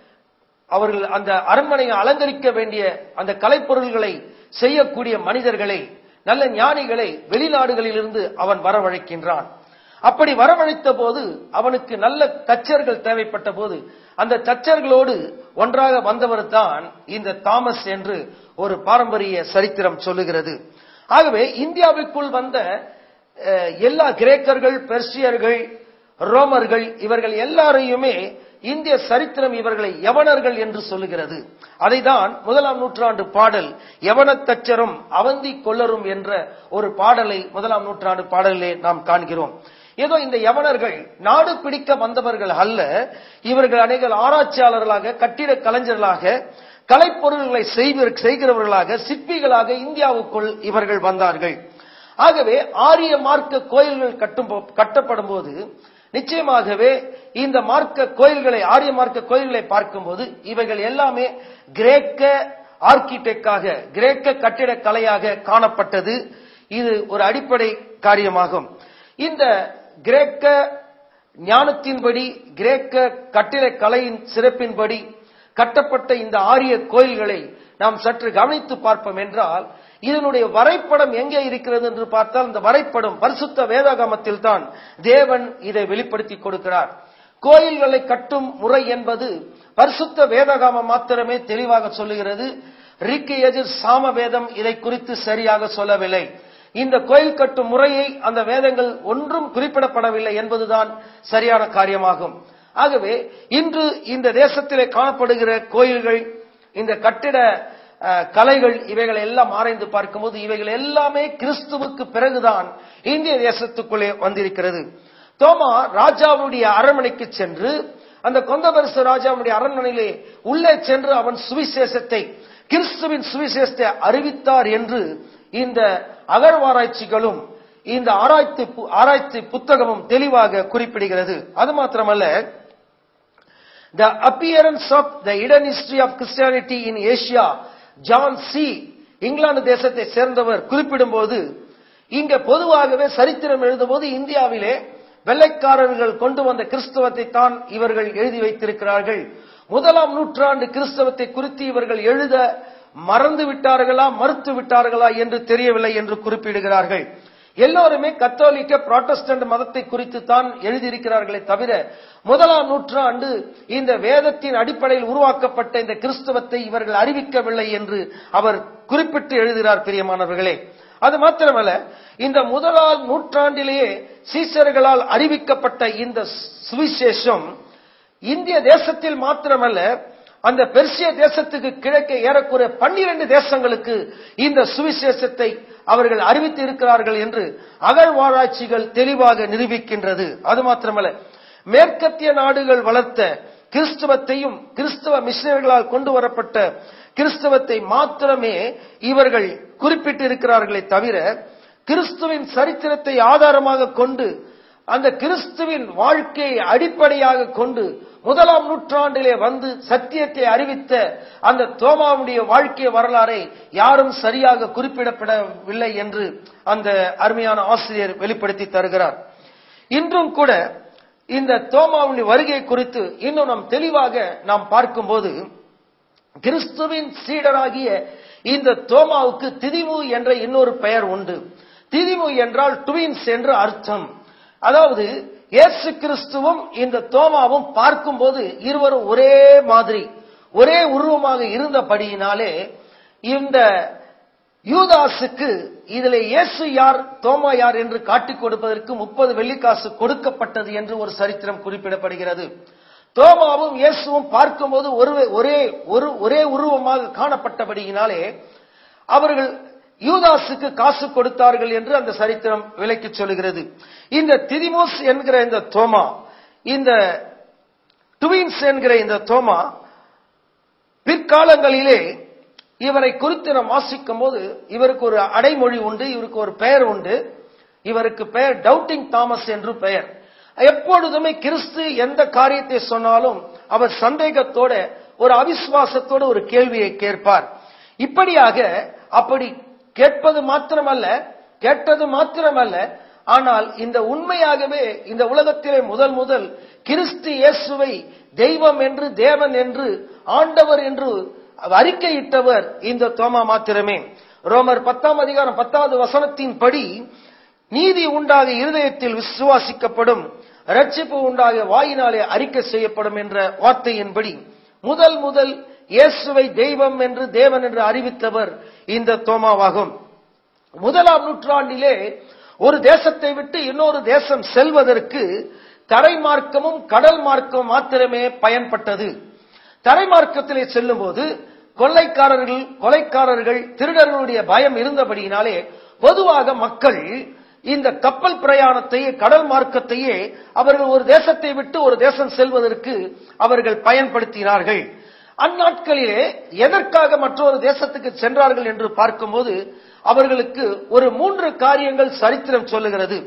அவர்கள் அந்த அரண்மனையை அலங்கரிக்க வேண்டிய அந்த கலைப்பொருள்களை செய்யக்கூடிய மனிதர்களை நல்ல ஞானிகளை வெளிநாடுகளிலிருந்து அவன் வரவழைக்கின்றான் அப்படி வரவழைத்த போது அவனுக்கு நல்ல தச்சர்கள் தேவைப்பட்ட போது அந்த தச்சர்களோடு ஒன்றாக வந்தவர் தான் இந்த தாமஸ் என்று ஒரு பாரம்பரிய சரித்திரம் சொல்லுகிறது ஆகவே இந்தியாவிற்குள் வந்த அஹ், எல்லா கிரேக்கர்கள் பெர்சியர்கள் ரோமர்கள் இவர்கள் எல்லாரையுமே இந்திய சரித்திரம் இவர்களை யவனர்கள் என்று சொல்லுகிறது அதைதான் முதலாம் நூற்றாண்டு பாடல் யவனத்தச்சரும் அவந்தி கொல்லரும் என்ற ஒரு பாடலை முதலாம் நூற்றாண்டு பாடலிலே நாம் காண்கிறோம் ஏதோ இந்த யவனர்கள் நாடு பிடிக்க வந்தவர்கள் அல்ல இவர்கள் அநேக ஆராய்ச்சியாளர்களாக கட்டிட கலைஞர்களாக கலைப்பொருள்களை செய்வர்- செய்கிறவர்களாக சிற்பிகளாக இந்தியாவுக்குள் இவர்கள் வந்தார்கள் ஆகவே ஆரிய மார்க்க கோயில்கள் கட்டும் போ- கட்டப்படும் போது நிச்சயமாகவே இந்த மார்க்க கோயில்களை ஆரிய மார்க்க கோயில்களை பார்க்கும்போது இவைகள் எல்லாமே கிரேக்க ஆர்கிடெக்டாக கிரேக்க கட்டிட கலையாக காணப்பட்டது இது ஒரு அடிப்படை காரியமாகும் இந்த கிரேக்க ஞானத்தின்படி கிரேக்க கட்டிடக் கலையின் சிறப்பின்படி கட்டப்பட்ட இந்த ஆரிய கோயில்களை நாம் சற்று கவனித்து பார்ப்போம் என்றால் இதனுடைய வரைபடம் எங்கே இருக்கிறது என்று பார்த்தால் இந்த வரைபடம் பரிசுத்த வேதாகமத்தில் தான் தேவன் இதை வெளிப்படுத்தி கொடுக்கிறார் கோயில்களை கட்டும் முறை என்பது பரிசுத்த வேதாகமம் மாத்திரமே தெளிவாக சொல்லுகிறது ரிக்கு எதிர் சாம வேதம் இதை குறித்து சரியாக சொல்லவில்லை இந்த கோயில் கட்டும் முறையை அந்த வேதங்கள் ஒன்றும் குறிப்பிடப்படவில்லை என்பதுதான் சரியான காரியமாகும் ஆகவே இன்று இந்த தேசத்திலே காணப்படுகிற கோயில்கள் இந்த கட்டிட அஹ், கலைகள் இவைகளை எல்லாம் ஆராய்ந்து பார்க்கும்போது இவைகள் எல்லாமே கிறிஸ்துவுக்கு பிறகுதான் இந்திய தேசத்துக்குள்ளே வந்திருக்கிறது தோமா ராஜாவுடைய அரண்மனைக்கு சென்று அந்த கொந்தபரிசு ராஜாவுடைய அரண்மனையிலே உள்ளே சென்று அவன் சுவிசேஷத்தை கிறிஸ்துவின் சுவிசேஷத்தை அறிவித்தார் என்று இந்த அகழ்வாராய்ச்சிகளும் இந்த ஆராய்ச்சி பு- ஆராய்ச்சி புத்தகமும் தெளிவாக குறிப்பிடுகிறது அது மாத்திரமல்ல The appearance of the hidden history of Christianity in Asia, John C. England தேசத்தை சேர்ந்தவர் குறிப்பிடும்போது இங்க பொதுவாகவே சரித்திரம் எழுதும்போது இந்தியாவிலே வெள்ளைக்காரர்கள் கொண்டு வந்த கிறிஸ்தவத்தை தான் இவர்கள் எழுதி வைத்திருக்கிறார்கள் முதலாம் நூற்றாண்டு கிறிஸ்தவத்தை குறித்து இவர்கள் எழுத மறந்து விட்டார்களா மறுத்து விட்டார்களா என்று தெரியவில்லை என்று குறிப்பிடுகிறார்கள் எல்லோருமே கத்தோலிக்க புராட்டஸ்டன்ட் மதத்தை குறித்து தான் எழுதியிருக்கிறார்களே தவிர முதலாம் நூற்றாண்டு இந்த வேதத்தின் அடிப்படையில் உருவாக்கப்பட்ட இந்த கிறிஸ்தவத்தை இவர்கள் அறிவிக்கவில்லை என்று அவர் குறிப்பிட்டு எழுதுகிறார் பிரியமானவர்களே அது மாத்திரமல்ல இந்த முதலாம் நூற்றாண்டிலேயே சீசர்களால் அறிவிக்கப்பட்ட இந்த சுவிசேஷம் இந்திய தேசத்தில் மாத்திரமல்ல அந்த பெர்சிய தேசத்துக்கு கிழக்கே ஏறக்குறைய பன்னிரண்டு தேசங்களுக்கு இந்த சுவிசேஷத்தை அவர்கள் அறிவித்து இருக்கிறார்கள் என்று அகழ்வாராய்ச்சிகள் தெளிவாக நிரூபிக்கின்றது அது மாத்திரமல்ல மேற்கத்திய நாடுகள் வளர்த்த கிறிஸ்துவத்தையும் கிறிஸ்தவ மிஷனர்களால் கொண்டு வரப்பட்ட கிறிஸ்தவத்தை மாத்திரமே இவர்கள் குறிப்பிட்டிருக்கிறார்களே தவிர கிறிஸ்துவின் சரித்திரத்தை ஆதாரமாக கொண்டு அந்த கிறிஸ்துவின் வாழ்க்கையை அடிப்படையாக கொண்டு முதலாம் நூற்றாண்டிலே வந்து சத்தியத்தை அறிவித்த அந்த தோமாவுடைய வாழ்க்கை வரலாறை யாரும் சரியாக குறிப்பிடப்படவில்லை என்று அந்த அருமையான ஆசிரியர் வெளிப்படுத்தி தருகிறார் இன்றும் கூட இந்த தோமாவுடைய வருகை குறித்து இன்னும் நாம் தெளிவாக நாம் பார்க்கும்போது கிறிஸ்துவின் சீடராகிய இந்த தோமாவுக்கு திதிமு என்ற இன்னொரு பெயர் உண்டு திதிமு என்றால் ட்வின்ஸ் என்று அர்த்தம் அதாவது இயேசு கிறிஸ்துவும் இந்த தோமாவும் பார்க்கும்போது இருவரும் ஒரே மாதிரி ஒரே உருவமாக இருந்தபடியினாலே இந்த யூதாசுக்கு இதிலே இயேசு யார் தோமா யார் என்று காட்டிக் கொடுப்பதற்கு முப்பது வெள்ளிக்காசு கொடுக்கப்பட்டது என்று ஒரு சரித்திரம் குறிப்பிடப்படுகிறது தோமாவும் இயேசுவும் பார்க்கும்போது ஒரு ஒரே ஒரு ஒரே உருவமாக காணப்பட்டபடியினாலே அவர்கள் யூதாசுக்கு காசு கொடுத்தார்கள் என்று அந்த சரித்திரம் விலைக்கு சொல்லுகிறது இந்த திதிமோஸ் என்கிற இந்த தோமா இந்த டுவின்ஸ் என்கிற இந்த தோமா பிற்காலங்களிலே இவரை குறித்து நாம் வாசிக்கும் போது இவருக்கு ஒரு அடைமொழி உண்டு இவருக்கு ஒரு பெயர் உண்டு இவருக்கு பெயர் டவுட்டிங் தாமஸ் என்று பெயர் எப்பொழுதுமே கிறிஸ்து எந்த காரியத்தை சொன்னாலும் அவர் சந்தேகத்தோட ஒரு அவிசுவாசத்தோட ஒரு கேள்வியை கேட்பார் இப்படியாக அப்படி கேட்பது மாத்திரமல்ல கேட்டது மாத்திரமல்ல ஆனால் இந்த உண்மையாகவே இந்த உலகத்திலே முதல் முதல் கிறிஸ்து இயேசுவை தெய்வம் என்று தேவன் என்று ஆண்டவர் என்று அறிக்கையிட்டவர் இந்த தோமா மாத்திரமே ரோமர் பத்தாம் அதிகாரம் பத்தாவது வசனத்தின் படி நீதி உண்டாக இருதயத்தில் விசுவாசிக்கப்படும் ரட்சிப்பு உண்டாக வாயினாலே அறிக்கை செய்யப்படும் என்ற வார்த்தையின்படி முதல் முதல் இயேசுவை தெய்வம் என்று தேவன் என்று அறிவித்தவர் இந்த தோமாவாகும் முதலாம் நூற்றாண்டிலே ஒரு தேசத்தை விட்டு இன்னொரு தேசம் செல்வதற்கு தரை மார்க்கமும் கடல் மார்க்கமும் மாத்திரமே பயன்பட்டது தரை மார்க்கத்திலே செல்லும் போது கொள்ளைக்காரர்கள் கொலைக்காரர்கள் திருடர்களுடைய பயம் இருந்தபடியினாலே பொதுவாக மக்கள் இந்த கப்பல் பிரயாணத்தையே கடல் மார்க்கத்தையே அவர்கள் ஒரு தேசத்தை விட்டு ஒரு தேசம் செல்வதற்கு அவர்கள் பயன்படுத்தினார்கள் அந்நாட்களிலே எதற்காக மற்றொரு தேசத்துக்கு சென்றார்கள் என்று பார்க்கும்போது அவர்களுக்கு ஒரு மூன்று காரியங்கள் சரித்திரம் சொல்லுகிறது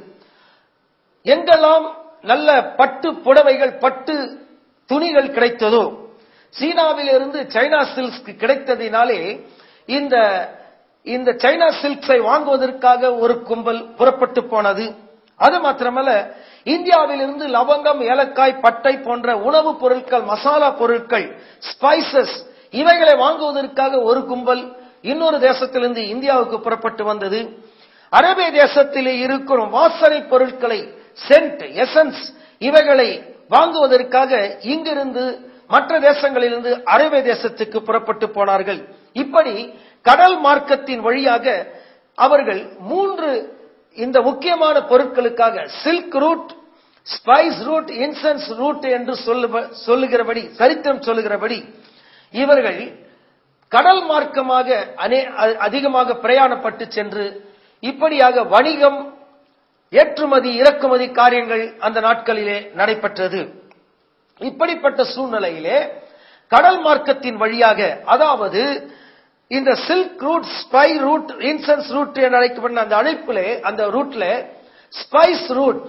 எங்கெல்லாம் நல்ல பட்டு புடவைகள் பட்டு துணிகள் கிடைத்ததோ சீனாவிலிருந்து சைனா சில்க்ஸ் கிடைத்ததினாலே இந்த இந்த சைனா சில்க்ஸை வாங்குவதற்காக ஒரு கும்பல் புறப்பட்டு போனது அது மாத்திரமல்ல இந்தியாவிலிருந்து லவங்கம் ஏலக்காய் பட்டை போன்ற உணவுப் பொருட்கள் மசாலா பொருட்கள் ஸ்பைசஸ் இவைகளை வாங்குவதற்காக ஒரு கும்பல் இன்னொரு தேசத்திலிருந்து இந்தியாவுக்கு புறப்பட்டு வந்தது அரேபிய தேசத்திலே இருக்கிற வாசனை பொருட்களை சென்ட் எசன்ஸ் இவைகளை வாங்குவதற்காக இங்கிருந்து மற்ற தேசங்களிலிருந்து அரேபிய தேசத்துக்கு புறப்பட்டு போனார்கள் இப்படி கடல் மார்க்கத்தின் வழியாக அவர்கள் மூன்று இந்த முக்கியமான பொருட்களுக்காக silk route spice route incense route என்று சொல்லுகிறபடி சரித்திரம் சொல்லுகிறபடி இவர்கள் கடல் மார்க்கமாக அதிகமாக பிரயாணப்பட்டு சென்று இப்படியாக வணிகம் ஏற்றுமதி இறக்குமதி காரியங்கள் அந்த நாட்களிலே நடைபெற்றது இப்படிப்பட்ட சூழ்நிலையிலே கடல் மார்க்கத்தின் வழியாக அதாவது இந்த silk route spice route incense route என்று அழைக்கப்பட்ட அந்த அழைப்பிலே அந்த ரூட்ல ஸ்பைஸ் ரூட்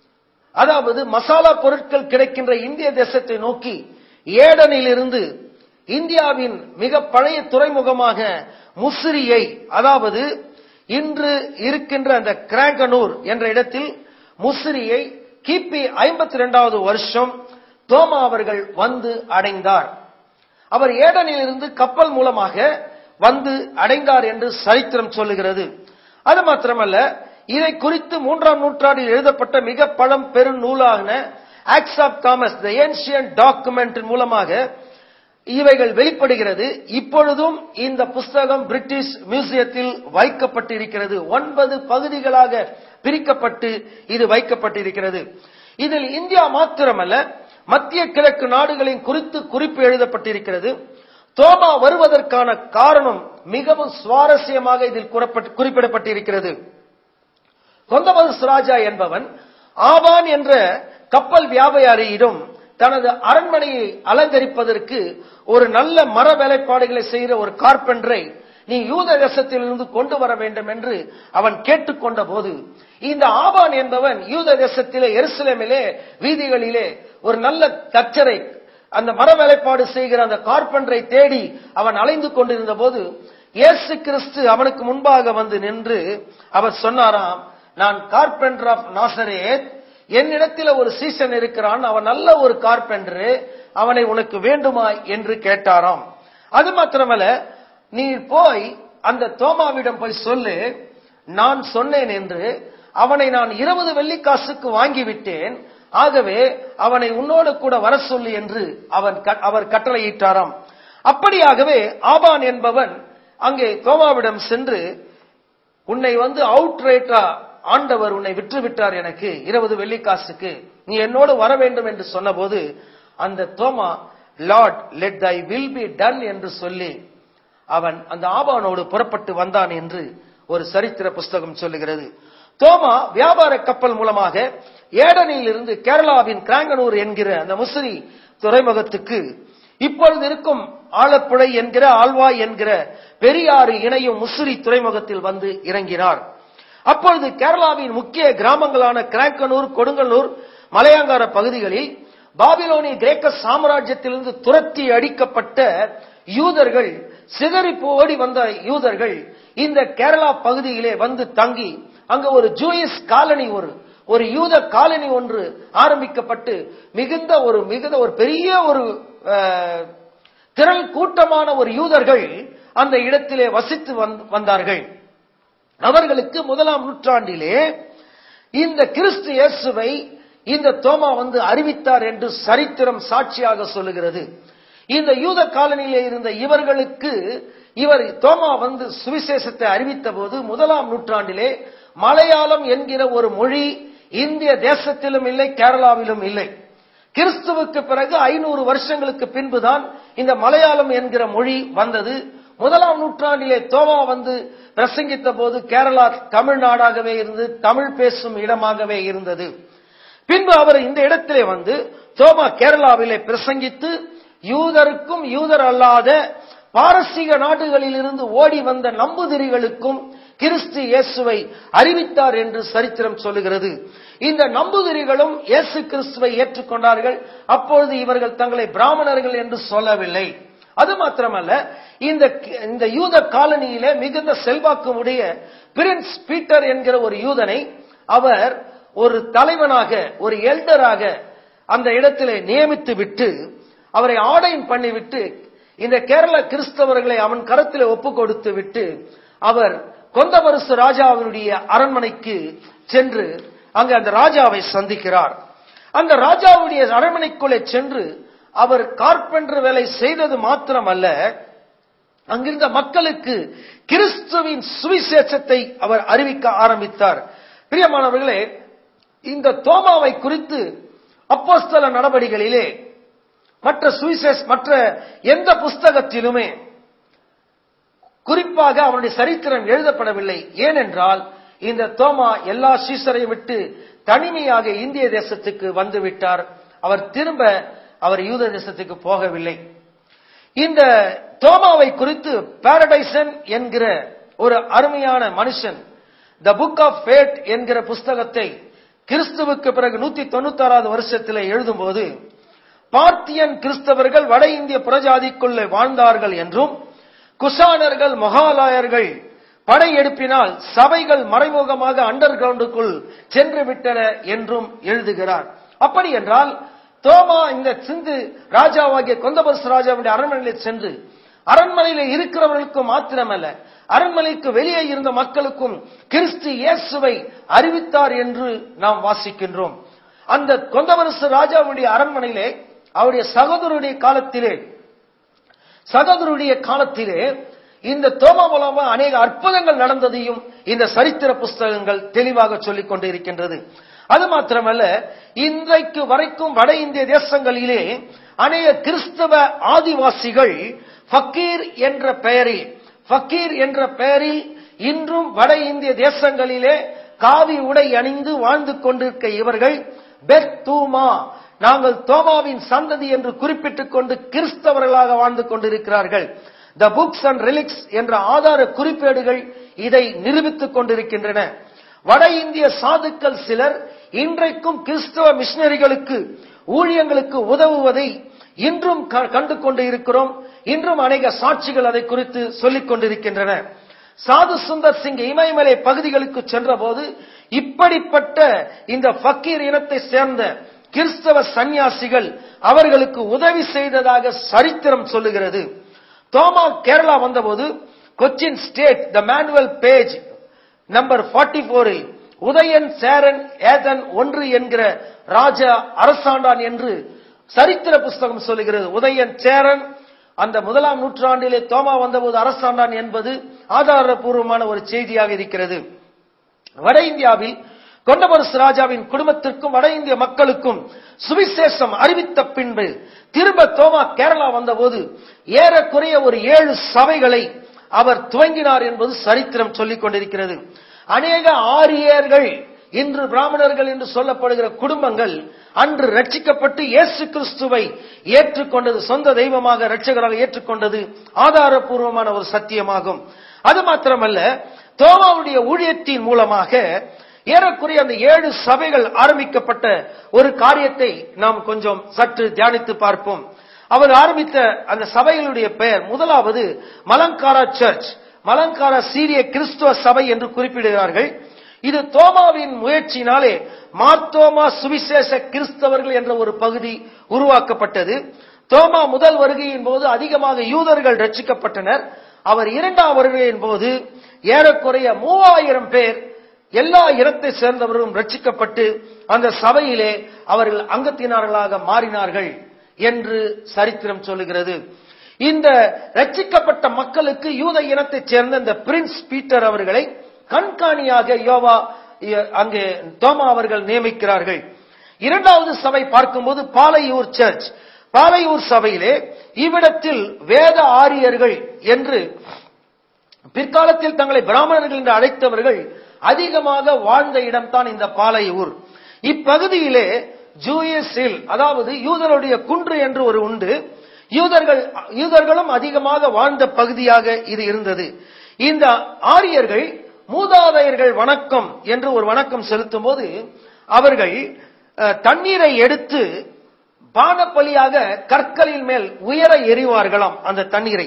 அதாவது மசாலா பொருட்கள் கிடைக்கின்ற இந்திய தேசத்தை நோக்கி ஏடனிலிருந்து இந்தியாவின் மிக பழைய துறைமுகமாக முசிறியை அதாவது இன்று இருக்கின்ற அந்த கிராங்கனூர் என்ற இடத்தில் முசிறியை கிபி ஐம்பத்தி இரண்டாவது வருஷம் தோமா அவர்கள் வந்து அடைந்தார் அவர் ஏடனிலிருந்து கப்பல் மூலமாக வந்து அடைந்தார் என்று சரித்திரம் சொல்லுகிறது அது மாத்திரமல்ல இதை குறித்து மூன்றாம் நூற்றாண்டில் எழுதப்பட்ட மிக பழம் பெரும் நூலான acts of commerce the ancient document மூலமாக இவைகள் வெளிப்படுகிறது இப்பொழுதும் இந்த புஸ்தகம் பிரிட்டிஷ் மியூசியத்தில் வைக்கப்பட்டிருக்கிறது ஒன்பது பகுதிகளாக பிரிக்கப்பட்டு இது வைக்கப்பட்டிருக்கிறது இதில் இந்தியா மாத்திரமல்ல மத்திய கிழக்கு நாடுகளின் குறித்து குறிப்பு எழுதப்பட்டிருக்கிறது தோமா வருவதற்கான காரணம் மிகவும் சுவாரஸ்யமாக இதில் குறிப்பிடப்பட்டிருக்கிறது கொந்தமது ராஜா என்பவன் ஆவான் என்ற கப்பல் வியாபாரியிடம் தனது அரண்மனையை அலங்கரிப்பதற்கு ஒரு நல்ல மர வேலைப்பாடுகளை செய்கிற ஒரு கார்பெண்டரை நீ யூத தேசத்திலிருந்து கொண்டு வர வேண்டும் என்று அவன் கேட்டுக்கொண்ட போது இந்த ஆபான் என்பவன் யூத தேசத்திலே எருசலேமிலே வீதிகளிலே ஒரு நல்ல தச்சரை அந்த மர வேலைப்பாடு செய்கிற அந்த கார்பெண்டரை தேடி அவன் அலைந்து கொண்டிருந்த போது இயேசு கிறிஸ்து அவனுக்கு முன்பாக வந்து நின்று அவர் சொன்னாராம் நான் கார்பெண்டர் ஆஃப் நாசரேத் என்னிடத்தில் ஒரு சீசன் இருக்கிறான் அவன் நல்ல ஒரு கார்பெண்டரு அவனை உனக்கு வேண்டுமா என்று கேட்டாராம் அது மாத்திரமல்ல நீ போய் அந்த தோமாவிடம் போய் சொல்லு நான் சொன்னேன் என்று அவனை நான் இருபது வெள்ளிக்காசுக்கு வாங்கிவிட்டேன் ஆகவே அவனை உன்னோடு கூட வர சொல்லு என்று அவன் அவர் கட்டளையிட்டாராம் அப்படியாகவே ஆபான் என்பவன் அங்கே தோமாவிடம் சென்று உன்னை வந்து அவுட் ரேட்டா ஆண்டவர் உன்னை விற்று விட்டார் எனக்கு இருபது வெள்ளிக்காசுக்கு நீ என்னோடு வர வேண்டும் என்று சொன்னபோது அந்த தோமா lord let thy will be done என்று சொல்லி அவன் அந்த ஆபானோடு புறப்பட்டு வந்தான் என்று ஒரு சரித்திர புஸ்தகம் சொல்லுகிறது தோமா வியாபார கப்பல் மூலமாக ஏடனில் இருந்து கேரளாவின் கிராங்கனூர் என்கிற அந்த முசிறி துறைமுகத்துக்கு இப்பொழுது இருக்கும் ஆலப்புழை என்கிற ஆழ்வாய் என்கிற பெரியாறு இணையும் முசிறி துறைமுகத்தில் வந்து இறங்கினார் அப்பொழுது கேரளாவின் முக்கிய கிராமங்களான கிராங்கனூர் கொடுங்கல்லூர் மலையாங்கார பகுதிகளில் பாபிலோனிய கிரேக்க சாம்ராஜ்யத்திலிருந்து துரத்தி அடிக்கப்பட்ட யூதர்கள் சிதறி ஓடி வந்த யூதர்கள் இந்த கேரளா பகுதியிலே வந்து தங்கி அங்க ஒரு ஜூயிஸ் காலனி ஒரு ஒரு யூத காலனி ஒன்று ஆரம்பிக்கப்பட்டு மிகுந்த ஒரு மிகுந்த ஒரு பெரிய ஒரு அஹ், திரள் கூட்டமான ஒரு யூதர்கள் அந்த இடத்திலே வசித்து வந்- வந்தார்கள் அவர்களுக்கு முதலாம் நூற்றாண்டிலே இந்த கிறிஸ்து இயேசுவை இந்த தோமா வந்து அறிவித்தார் என்று சரித்திரம் சாட்சியாக சொல்லுகிறது இந்த யூத காலனியிலே இருந்த இவர்களுக்கு இவர் தோமா வந்து சுவிசேஷத்தை அறிவித்த போது முதலாம் நூற்றாண்டிலே மலையாளம் என்கிற ஒரு மொழி இந்திய தேசத்திலும் இல்லை கேரளாவிலும் இல்லை கிறிஸ்துவுக்கு பிறகு ஐநூறு வருஷங்களுக்கு பின்புதான் இந்த மலையாளம் என்கிற மொழி வந்தது முதலாம் நூற்றாண்டிலே தோமா வந்து பிரசங்கித்த போது கேரளா தமிழ்நாடாகவே இருந்து தமிழ் பேசும் இடமாகவே இருந்தது பின்பு அவர் இந்த இடத்திலே வந்து தோமா கேரளாவிலே பிரசங்கித்து யூதருக்கும் யூதர் அல்லாத பாரசீக நாடுகளில் இருந்து ஓடி வந்த நம்புதிரிகளுக்கும் கிறிஸ்து இயேசுவை அறிவித்தார் என்று சரித்திரம் சொல்லுகிறது இந்த நம்புதிரிகளும் இயேசு கிறிஸ்துவை ஏற்றுக்கொண்டார்கள் அப்பொழுது இவர்கள் தங்களை பிராமணர்கள் என்று சொல்லவில்லை அது மாத்திரமல்ல இந்த இந்த யூத காலனியிலே மிகுந்த செல்வாக்கு உடைய பிரின்ஸ் பீட்டர் என்கிற ஒரு யூதனை அவர் ஒரு தலைவனாக ஒரு எல்டராக அந்த இடத்திலே நியமித்து விட்டு அவரை ஆடையும் பண்ணிவிட்டு இந்த கேரள கிறிஸ்தவர்களை அவன் கரத்திலே ஒப்பு கொடுத்து விட்டு அவர் கொந்தவரசு ராஜாவினுடைய அரண்மனைக்கு சென்று அங்கு அந்த ராஜாவை சந்திக்கிறார் அந்த ராஜாவுடைய அரண்மனைக்குள்ளே சென்று அவர் கார்பெண்டர் வேலை செய்தது மாத்திரமல்ல அங்கிருந்த மக்களுக்கு கிறிஸ்துவின் சுவிசேஷத்தை அவர் அறிவிக்க ஆரம்பித்தார் பிரியமானவர்களே இந்த தோமாவை குறித்து அப்போஸ்தல நடவடிக்கைகளிலே மற்ற சுவிசேஷ் மற்ற எந்த புஸ்தகத்திலுமே குறிப்பாக அவனுடைய சரித்திரம் எழுதப்படவில்லை ஏனென்றால் இந்த தோமா எல்லா சீசரையும் விட்டு தனிமையாக இந்திய தேசத்துக்கு வந்து விட்டார் அவர் திரும்ப அவர் யூத தேசத்துக்கு போகவில்லை இந்த தோமாவை குறித்து பாரடைசன் என்கிற ஒரு அருமையான மனுஷன் த புக் ஆஃப் ஃபேட் என்கிற புஸ்தகத்தை கிறிஸ்துவுக்கு பிறகு நூத்தி தொண்ணூத்தாறாவது வருஷத்தில் எழுதும்போது பார்த்தியன் கிறிஸ்தவர்கள் வட இந்திய புறஜாதிக்குள்ளே வாழ்ந்தார்கள் என்றும் குஷானர்கள் மொகாலாயர்கள் படையெடுப்பினால் சபைகள் மறைமுகமாக அண்டர் கிரவுண்டுக்குள் சென்று விட்டன என்றும் எழுதுகிறார் அப்படி என்றால் தோமா இந்த சிந்து ராஜாவாகிய கொந்தபரசு ராஜாவுடைய அரண்மனையில் சென்று அரண்மனையில் இருக்கிறவர்களுக்கு மாத்திரமல்ல அரண்மனைக்கு வெளியே இருந்த மக்களுக்கும் கிறிஸ்து இயேசுவை அறிவித்தார் என்று நாம் வாசிக்கின்றோம் அந்த கொந்தவரசு ராஜாவுடைய அரண்மனையிலே அவருடைய சகோதரருடைய காலத்திலே சகோதரருடைய காலத்திலே இந்த தோமா மூலமா அநேக அற்புதங்கள் நடந்ததையும் இந்த சரித்திர புஸ்தகங்கள் தெளிவாக சொல்லிக் கொண்டிருக்கின்றது அது மாத்திரமல்ல இன்றைக்கு வரைக்கும் வட இந்திய தேசங்களிலே அநேக கிறிஸ்தவ ஆதிவாசிகள் ஃபக்கீர் என்ற பெயரில் ஃபக்கீர் என்ற பெயரில் இன்றும் வட இந்திய தேசங்களிலே காவி உடை அணிந்து வாழ்ந்து கொண்டிருக்க இவர்கள் பெத் தூமா நாங்கள் தோமாவின் சந்ததி என்று குறிப்பிட்டுக் கொண்டு கிறிஸ்தவர்களாக வாழ்ந்து கொண்டிருக்கிறார்கள் த புக்ஸ் அண்ட் ரிலிக்ஸ் என்ற ஆதார குறிப்பேடுகள் இதை நிரூபித்துக் கொண்டிருக்கின்றன வட இந்திய சாதுக்கள் சிலர் இன்றைக்கும் கிறிஸ்தவ மிஷினரிகளுக்கு ஊழியங்களுக்கு உதவுவதை இன்றும் க- கண்டு கொண்டு இருக்கிறோம் இன்றும் அநேக சாட்சிகள் அதை குறித்து சொல்லிக் கொண்டிருக்கின்றன சாது சுந்தர் சிங் இமயமலை பகுதிகளுக்கு சென்றபோது இப்படிப்பட்ட இந்த ஃபக்கீர் இனத்தை சேர்ந்த கிறிஸ்தவ சந்நியாசிகள் அவர்களுக்கு உதவி செய்ததாக சரித்திரம் சொல்லுகிறது தோமா கேரளா வந்தபோது Cochin state the manual page number 44 போரில் உதயன் சேரன் ஏதன் ஒன்று என்கிற ராஜா அரசாண்டான் என்று சரித்திர புஸ்தகம் சொல்லுகிறது உதயன் சேரன் அந்த முதலாம் நூற்றாண்டிலே தோமா வந்தபோது அரசாண்டான் என்பது ஆதாரபூர்வமான ஒரு செய்தியாக இருக்கிறது வட இந்தியாவில் கொண்டபரசு ராஜாவின் குடும்பத்திற்கும் வட இந்திய மக்களுக்கும் சுவிசேஷம் அறிவித்த பின்பு திரும்ப தோமா கேரளா வந்தபோது ஏறக்குறைய ஒரு ஏழு சபைகளை அவர் துவங்கினார் என்பது சரித்திரம் சொல்லிக் கொண்டிருக்கிறது அநேக ஆரியர்கள் இன்று பிராமணர்கள் என்று சொல்லப்படுகிற குடும்பங்கள் அன்று ரட்சிக்கப்பட்டு இயேசு கிறிஸ்துவை ஏற்றுக்கொண்டது சொந்த தெய்வமாக ரட்சகராக ஏற்றுக்கொண்டது ஆதாரபூர்வமான ஒரு சத்தியமாகும் அது மாத்திரமல்ல தோமாவுடைய ஊழியத்தின் மூலமாக ஏறக்குறைய அந்த ஏழு சபைகள் ஆரம்பிக்கப்பட்ட ஒரு காரியத்தை நாம் கொஞ்சம் சற்று தியானித்து பார்ப்போம் அவர் ஆரம்பித்த அந்த சபைகளுடைய பெயர் முதலாவது மலங்காரா சர்ச் மலங்காரா சீரிய கிறிஸ்துவ சபை என்று குறிப்பிடுகிறார்கள் இது தோமாவின் முயற்சியினாலே மார்த்தோமா சுவிசேஷ கிறிஸ்தவர்கள் என்ற ஒரு பகுதி உருவாக்கப்பட்டது தோமா முதல் வருகையின் போது அதிகமாக யூதர்கள் ரட்சிக்கப்பட்டனர் அவர் இரண்டாம் வருகையின் போது ஏறக்குறைய மூவாயிரம் பேர் எல்லா இனத்தை சேர்ந்தவர்களும் ரட்சிக்கப்பட்டு அந்த சபையிலே அவர்கள் அங்கத்தினர்களாக மாறினார்கள் என்று சரித்திரம் சொல்லுகிறது இந்த ரட்சிக்கப்பட்ட மக்களுக்கு யூத இனத்தைச் சேர்ந்த இந்த பிரின்ஸ் பீட்டர் அவர்களை கண்காணியாக யோவா இ- அங்கே தோமா அவர்கள் நியமிக்கிறார்கள் இரண்டாவது சபை பார்க்கும்போது பாலையூர் சர்ச் பாலையூர் சபையிலே இவ்விடத்தில் வேத ஆரியர்கள் என்று பிற்காலத்தில் தங்களை பிராமணர்கள் என்று அழைத்தவர்கள் அதிகமாக வாழ்ந்த இடம்தான் இந்த பாலையூர் இப்பகுதியிலே ஜூயஸில் அதாவது யூதருடைய குன்று என்று ஒரு உண்டு யூதர்கள் யூதர்களும் அதிகமாக வாழ்ந்த பகுதியாக இது இருந்தது இந்த ஆரியர்கள் மூதாதையர்கள் வணக்கம் என்று ஒரு வணக்கம் செலுத்தும் போது அவர்கள் அஹ், தண்ணீரை எடுத்து பானப்பலியாக கற்களின் மேல் உயர எறிவார்களாம் அந்த தண்ணீரை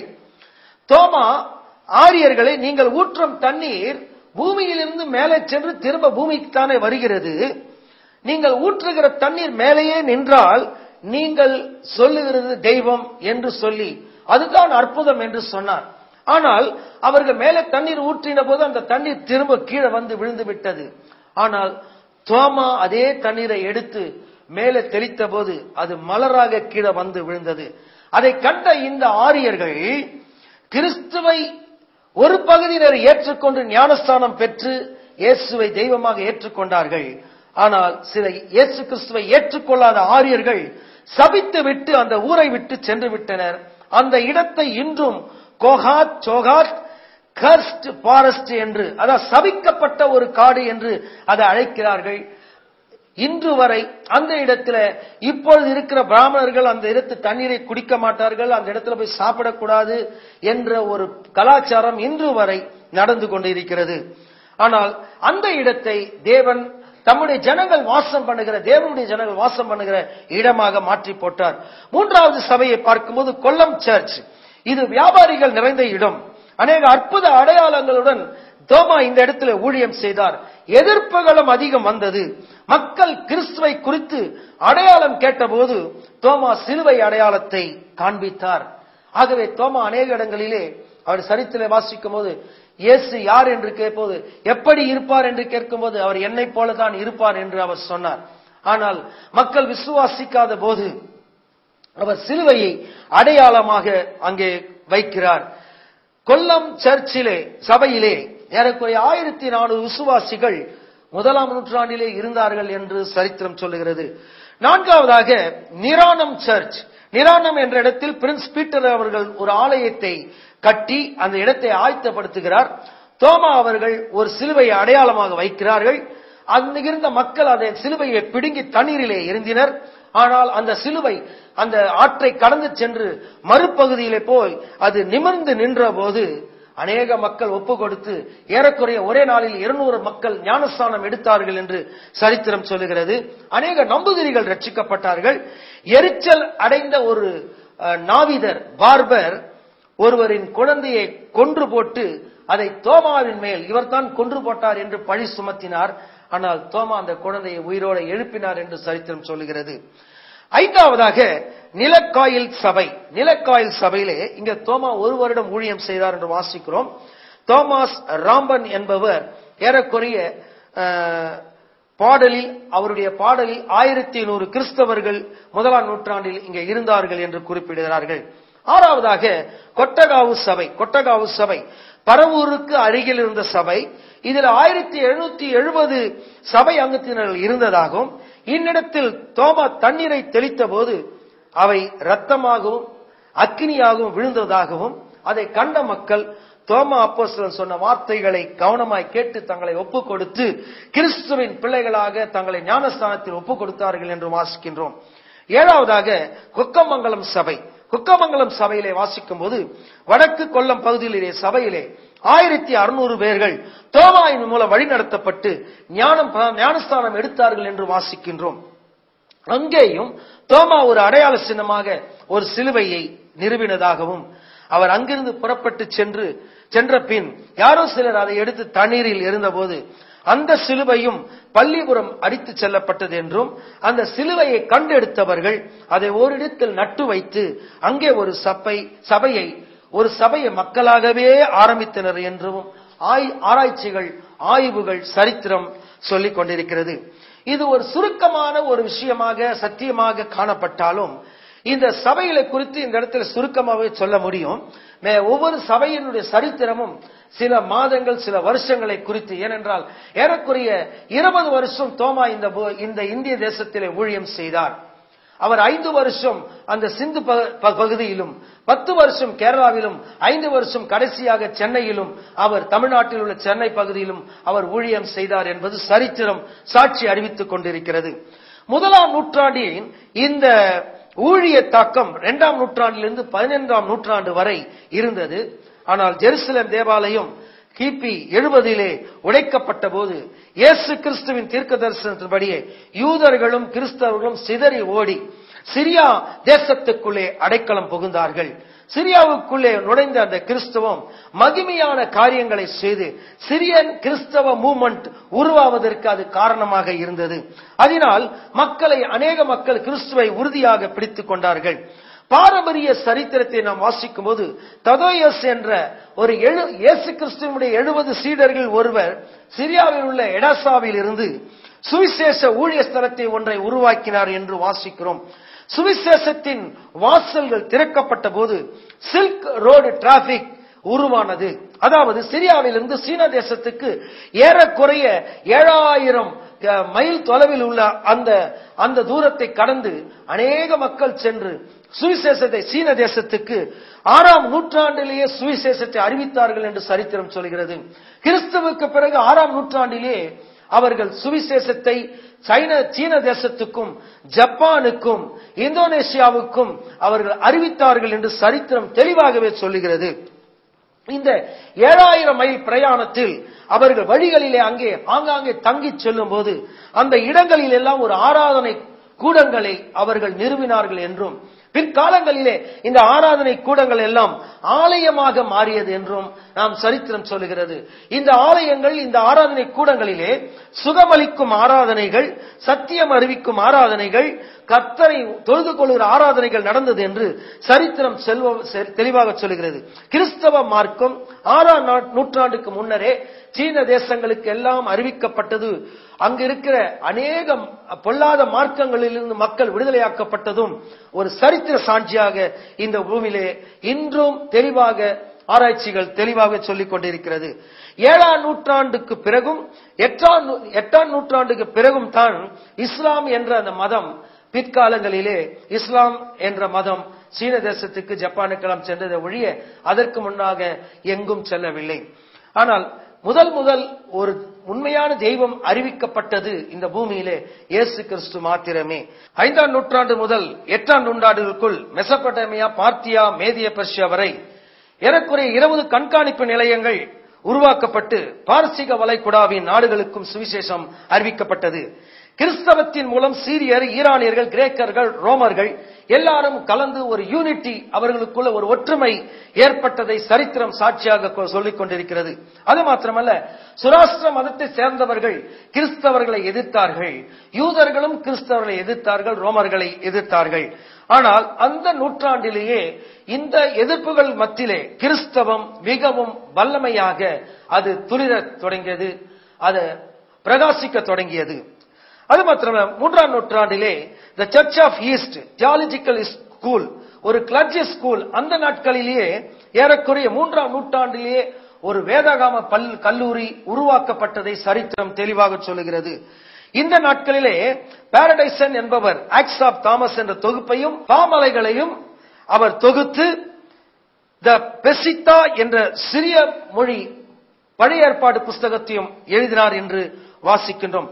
தோமா ஆரியர்களை நீங்கள் ஊற்றும் தண்ணீர் பூமியிலிருந்து மேலே சென்று திரும்ப பூமிக்கு தானே வருகிறது நீங்கள் ஊற்றுகிற தண்ணீர் மேலேயே நின்றால் நீங்கள் சொல்லுகிறது தெய்வம் என்று சொல்லி அதுதான் அற்புதம் என்று சொன்னார் ஆனால் அவர்கள் மேலே தண்ணீர் ஊற்றின போது அந்த தண்ணீர் திரும்ப கீழே வந்து விழுந்து விட்டது ஆனால் தோமா அதே தண்ணீரை எடுத்து மேலே தெளித்த போது அது மலராக கீழே வந்து விழுந்தது அதை கண்ட இந்த ஆரியர்கள் கிறிஸ்துவை ஒரு பகுதியினர் ஏற்றுக்கொண்டு ஞானஸ்தானம் பெற்று இயேசுவை தெய்வமாக ஏற்றுக்கொண்டார்கள் ஆனால் சில இயேசு கிறிஸ்துவை ஏற்றுக்கொள்ளாத ஆரியர்கள் சபித்து விட்டு அந்த ஊரை விட்டு சென்று விட்டனர் அந்த இடத்தை இன்றும் கோகாத் சோகாத் கர்ஸ்ட் ஃபாரஸ்ட் என்று அதாவது சபிக்கப்பட்ட ஒரு காடு என்று அதை அழைக்கிறார்கள் இன்று வரை அந்த இடத்துல இப்பொழுது இருக்கிற பிராமணர்கள் அந்த இடத்து தண்ணீரை குடிக்க மாட்டார்கள் அந்த இடத்துல போய் சாப்பிடக்கூடாது என்ற ஒரு கலாச்சாரம் இன்று வரை நடந்து கொண்டிருக்கிறது ஆனால் அந்த இடத்தை தேவன் தம்முடைய ஜனங்கள் வாசம் பண்ணுகிற தேவனுடைய ஜனங்கள் வாசம் பண்ணுகிற இடமாக மாற்றி போட்டார் மூன்றாவது சபையை பார்க்கும்போது கொல்லம் சர்ச் இது வியாபாரிகள் நிறைந்த இடம் அநேக அற்புத அடையாளங்களுடன் தோமா இந்த இடத்துல ஊழியம் செய்தார் எதிர்ப்புகளும் அதிகம் வந்தது மக்கள் கிறிஸ்துவை குறித்து அடையாளம் கேட்டபோது தோமா சிலுவை அடையாளத்தை காண்பித்தார் ஆகவே தோமா அநேக இடங்களிலே அவர் சரித்திரை வாசிக்கும் போது இயேசு யார் என்று கேட்போது எப்படி இருப்பார் என்று கேட்கும்போது அவர் என்னை போலதான் இருப்பார் என்று அவர் சொன்னார் ஆனால் மக்கள் விசுவாசிக்காத போது அவர் சிலுவையை அடையாளமாக அங்கே வைக்கிறார் கொல்லம் சர்ச்சிலே சபையிலே ஏறக்குறைய ஆயிரத்தி நானூறு விசுவாசிகள் முதலாம் நூற்றாண்டிலே இருந்தார்கள் என்று சரித்திரம் சொல்லுகிறது நான்காவதாக நிரானம் சர்ச் நிரானம் என்ற இடத்தில் பிரின்ஸ் பீட்டர் அவர்கள் ஒரு ஆலயத்தை கட்டி அந்த இடத்தை ஆயத்தப்படுத்துகிறார் தோமா அவர்கள் ஒரு சிலுவையை அடையாளமாக வைக்கிறார்கள் அங்கு இருந்த மக்கள் அதை சிலுவையை பிடுங்கி தண்ணீரிலே எரிந்தினர் ஆனால் அந்த சிலுவை அந்த ஆற்றை கடந்து சென்று மறுபகுதியிலே போய் அது நிமிர்ந்து நின்ற போது அநேக மக்கள் ஒப்பு கொடுத்து ஏறக்குறைய ஒரே நாளில் இருநூறு மக்கள் ஞானஸ்தானம் எடுத்தார்கள் என்று சரித்திரம் சொல்லுகிறது அநேக நம்புதிரிகள் ரட்சிக்கப்பட்டார்கள் எரிச்சல் அடைந்த ஒரு அஹ், நாவிதர் பார்பர் ஒருவரின் குழந்தையை கொன்று போட்டு அதை தோமாவின் மேல் இவர்தான் கொன்று போட்டார் என்று பழி சுமத்தினார் ஆனால் தோமா அந்த குழந்தையை உயிரோடு எழுப்பினார் என்று சரித்திரம் சொல்லுகிறது ஐந்தாவதாக நிலக்காயில் சபை நிலக்காயில் சபையிலே இங்க தோமா ஒரு வருடம் ஊழியம் செய்தார் என்று வாசிக்கிறோம் தோமாஸ் ராம்பன் என்பவர் ஏறக்குறைய அஹ், பாடலில் அவருடைய பாடலில் ஆயிரத்தி நூறு கிறிஸ்தவர்கள் முதலாம் நூற்றாண்டில் இங்கே இருந்தார்கள் என்று குறிப்பிடுகிறார்கள் ஆறாவதாக கொட்டகாவு சபை கொட்டகாவு சபை பரவூருக்கு அருகில் இருந்த சபை இதில் ஆயிரத்தி எழுநூத்தி எழுபது சபை அங்கத்தினர்கள் இருந்ததாகவும் இன்னிடத்தில் தோமா தண்ணீரை தெளித்த போது அவை இரத்தமாகவும் அக்கினியாகவும் விழுந்ததாகவும் அதை கண்ட மக்கள் தோமா அப்போஸ்தலன் சொன்ன வார்த்தைகளை கவனமாய் கேட்டு தங்களை ஒப்பு கொடுத்து கிறிஸ்துவின் பிள்ளைகளாக தங்களை ஞானஸ்தானத்தில் ஒப்பு கொடுத்தார்கள் என்று வாசிக்கின்றோம் ஏழாவதாக கொக்கமங்கலம் சபை கொக்கமங்கலம் சபையிலே வாசிக்கும் போது வடக்கு கொல்லம் பகுதியிலே சபையிலே ஆயிரத்தி அறுநூறு பேர்கள் தோமாயின் மூலம் வழிநடத்தப்பட்டு ஞானம் ஞானஸ்தானம் எடுத்தார்கள் என்று வாசிக்கின்றோம் அங்கேயும் தோமா ஒரு அடையாள சின்னமாக ஒரு சிலுவையை நிறுவினதாகவும் அவர் அங்கிருந்து புறப்பட்டு சென்று சென்ற பின் யாரோ சிலர் அதை எடுத்து தண்ணீரில் இருந்தபோது அந்த சிலுவையும் பள்ளிபுரம் அடித்து செல்லப்பட்டது என்றும் அந்த சிலுவையை கண்டெடுத்தவர்கள் அதை ஓரிடத்தில் நட்டு வைத்து அங்கே ஒரு சபை சபையை ஒரு சபையை மக்களாகவே ஆரம்பித்தனர் என்றும் ஆய்- ஆராய்ச்சிகள் ஆய்வுகள் சரித்திரம் சொல்லிக் கொண்டிருக்கிறது இது ஒரு சுருக்கமான ஒரு விஷயமாக சத்தியமாக காணப்பட்டாலும் இந்த சபைகளை குறித்து இந்த இடத்துல சுருக்கமாகவே சொல்ல முடியும் மே- ஒவ்வொரு சபையினுடைய சரித்திரமும் சில மாதங்கள் சில வருஷங்களை குறித்து ஏனென்றால் ஏறக்குறைய இருபது வருஷம் தோமா இந்த பூ- இந்த இந்திய தேசத்திலே ஊழியம் செய்தார் அவர் ஐந்து வருஷம் அந்த சிந்து ப- ப- பகுதியிலும் பத்து வருஷம் கேரளாவிலும் ஐந்து வருஷம் கடைசியாக சென்னையிலும் அவர் தமிழ்நாட்டில் உள்ள சென்னை பகுதியிலும் அவர் ஊழியம் செய்தார் என்பது சரித்திரம் சாட்சி அறிவித்துக் கொண்டிருக்கிறது முதலாம் நூற்றாண்டின் இந்த ஊழிய தாக்கம் இரண்டாம் நூற்றாண்டிலிருந்து பதினைந்தாம் நூற்றாண்டு வரை இருந்தது ஆனால் ஜெருசலேம் தேவாலயம் கிபி எழுபதிலே உடைக்கப்பட்ட போது இயேசு கிறிஸ்துவின் தீர்க்க தரிசனத்தின்படியே யூதர்களும் கிறிஸ்தவர்களும் சிதறி ஓடி சிரியா தேசத்துக்குள்ளே அடைக்கலம் புகுந்தார்கள் சிரியாவுக்குள்ளே நுழைந்த அந்த கிறிஸ்தவம் மகிமையான காரியங்களை செய்து சிரியன் கிறிஸ்தவ மூமெண்ட் உருவாவதற்கு அது காரணமாக இருந்தது அதனால் மக்களை அநேக மக்கள் கிறிஸ்துவை உறுதியாக பிடித்துக் கொண்டார்கள் பாரம்பரிய சரித்திரத்தை நாம் வாசிக்கும் போது ததோயஸ் என்ற ஒரு எழு இயேசு கிறிஸ்துவனுடைய எழுபது சீடர்கள் ஒருவர் சிரியாவில் உள்ள எடாசாவில் இருந்து சுவிசேஷ ஊழிய ஸ்தலத்தை ஒன்றை உருவாக்கினார் என்று வாசிக்கிறோம் சுவிசேஷத்தின் வாசல்கள் திறக்கப்பட்ட போது சில்க் ரோடு டிராபிக் உருவானது அதாவது சிரியாவிலிருந்து சீன தேசத்துக்கு ஏறக்குறைய ஏழாயிரம் அஹ், மைல் தொலைவில் உள்ள அந்த அந்த தூரத்தை கடந்து அநேக மக்கள் சென்று சுவிசேஷத்தை சீன தேசத்துக்கு ஆறாம் நூற்றாண்டிலேயே சுவிசேஷத்தை அறிவித்தார்கள் என்று சரித்திரம் சொல்கிறது கிறிஸ்துவுக்கு பிறகு ஆறாம் நூற்றாண்டிலே அவர்கள் சுவிசேஷத்தை சைன சீன தேசத்துக்கும் ஜப்பானுக்கும் இந்தோனேசியாவுக்கும் அவர்கள் அறிவித்தார்கள் என்று சரித்திரம் தெளிவாகவே சொல்லுகிறது இந்த ஏழாயிரம் மைல் பிரயாணத்தில் அவர்கள் வழிகளிலே அங்கே ஆங்காங்கே தங்கிச் செல்லும் போது அந்த இடங்களில் எல்லாம் ஒரு ஆராதனை கூடங்களை அவர்கள் நிறுவினார்கள் என்றும் பிற்காலங்களிலே இந்த ஆராதனை கூடங்கள் எல்லாம் ஆலயமாக மாறியது என்றும் நாம் சரித்திரம் சொல்லுகிறது இந்த ஆலயங்கள் இந்த ஆராதனை கூடங்களிலே சுகமளிக்கும் ஆராதனைகள் சத்தியம் அறிவிக்கும் ஆராதனைகள் கர்த்தரை தொழுது கொள்கிற ஆராதனைகள் நடந்தது என்று சரித்திரம் செல்வ செ- தெளிவாக சொல்லுகிறது கிறிஸ்தவ மார்க்கம் ஆறாம் நா- நூற்றாண்டுக்கு முன்னரே சீன தேசங்களுக்கு எல்லாம் அறிவிக்கப்பட்டது அங்கு இருக்கிற அநேக பொல்லாத மார்க்கங்களிலிருந்து மக்கள் விடுதலையாக்கப்பட்டதும் ஒரு சரித்திர சாட்சியாக இந்த பூமியிலே இன்றும் தெளிவாக ஆராய்ச்சிகள் தெளிவாக சொல்லிக் கொண்டிருக்கிறது ஏழாம் நூற்றாண்டுக்கு பிறகும் எட்டாம் நூ- எட்டாம் நூற்றாண்டுக்கு பிறகும் தான் இஸ்லாம் என்ற அந்த மதம் பிற்காலங்களிலே இஸ்லாம் என்ற மதம் சீன தேசத்துக்கு ஜப்பானுக்கெல்லாம் சென்றதை ஒழிய அதற்கு முன்னாக எங்கும் செல்லவில்லை ஆனால் முதல் முதல் ஒரு உண்மையான தெய்வம் அறிவிக்கப்பட்டது இந்த பூமியிலே இயேசு கிறிஸ்து மாத்திரமே ஐந்தாம் நூற்றாண்டு முதல் எட்டாம் நூற்றாண்டுகளுக்குள் மெசபடேமியா பார்த்தியா மேதிய பர்ஷியா வரை ஏறக்குறைய இருபது கண்காணிப்பு நிலையங்கள் உருவாக்கப்பட்டு பார்சிக வளைகுடாவின் நாடுகளுக்கும் சுவிசேஷம் அறிவிக்கப்பட்டது கிறிஸ்தவத்தின் மூலம் சீரியர் ஈரானியர்கள் கிரேக்கர்கள் ரோமர்கள் எல்லாரும் கலந்து ஒரு யூனிட்டி அவர்களுக்குள்ள ஒரு ஒற்றுமை ஏற்பட்டதை சரித்திரம் சாட்சியாக கொ- சொல்லிக் கொண்டிருக்கிறது அது மாத்திரமல்ல சுராஷ்டிர மதத்தை சேர்ந்தவர்கள் கிறிஸ்தவர்களை எதிர்த்தார்கள் யூதர்களும் கிறிஸ்தவர்களை எதிர்த்தார்கள் ரோமர்களை எதிர்த்தார்கள் ஆனால் அந்த நூற்றாண்டிலேயே இந்த எதிர்ப்புகள் மத்தியிலே கிறிஸ்தவம் மிகவும் வல்லமையாக அது துளிரத் தொடங்கியது அது பிரகாசிக்க தொடங்கியது அது மாத்திரமல்ல மூன்றாம் நூற்றாண்டிலே the church of east theological school ஒரு கிளர்ஜி ஸ்கூல் அந்த நாட்களிலேயே ஏறக்குறைய மூன்றாம் நூற்றாண்டிலேயே ஒரு வேதாகாம பல் கல்லூரி உருவாக்கப்பட்டதை சரித்திரம் தெளிவாக சொல்லுகிறது இந்த நாட்களிலே பாரடைசன் என்பவர் ஆக்ஸ் ஆஃப் தாமஸ் என்ற தொகுப்பையும் பாமலைகளையும் அவர் தொகுத்து த பெசித்தா என்ற சிறிய மொழி பழைய ஏற்பாடு புஸ்தகத்தையும் எழுதினார் என்று வாசிக்கின்றோம்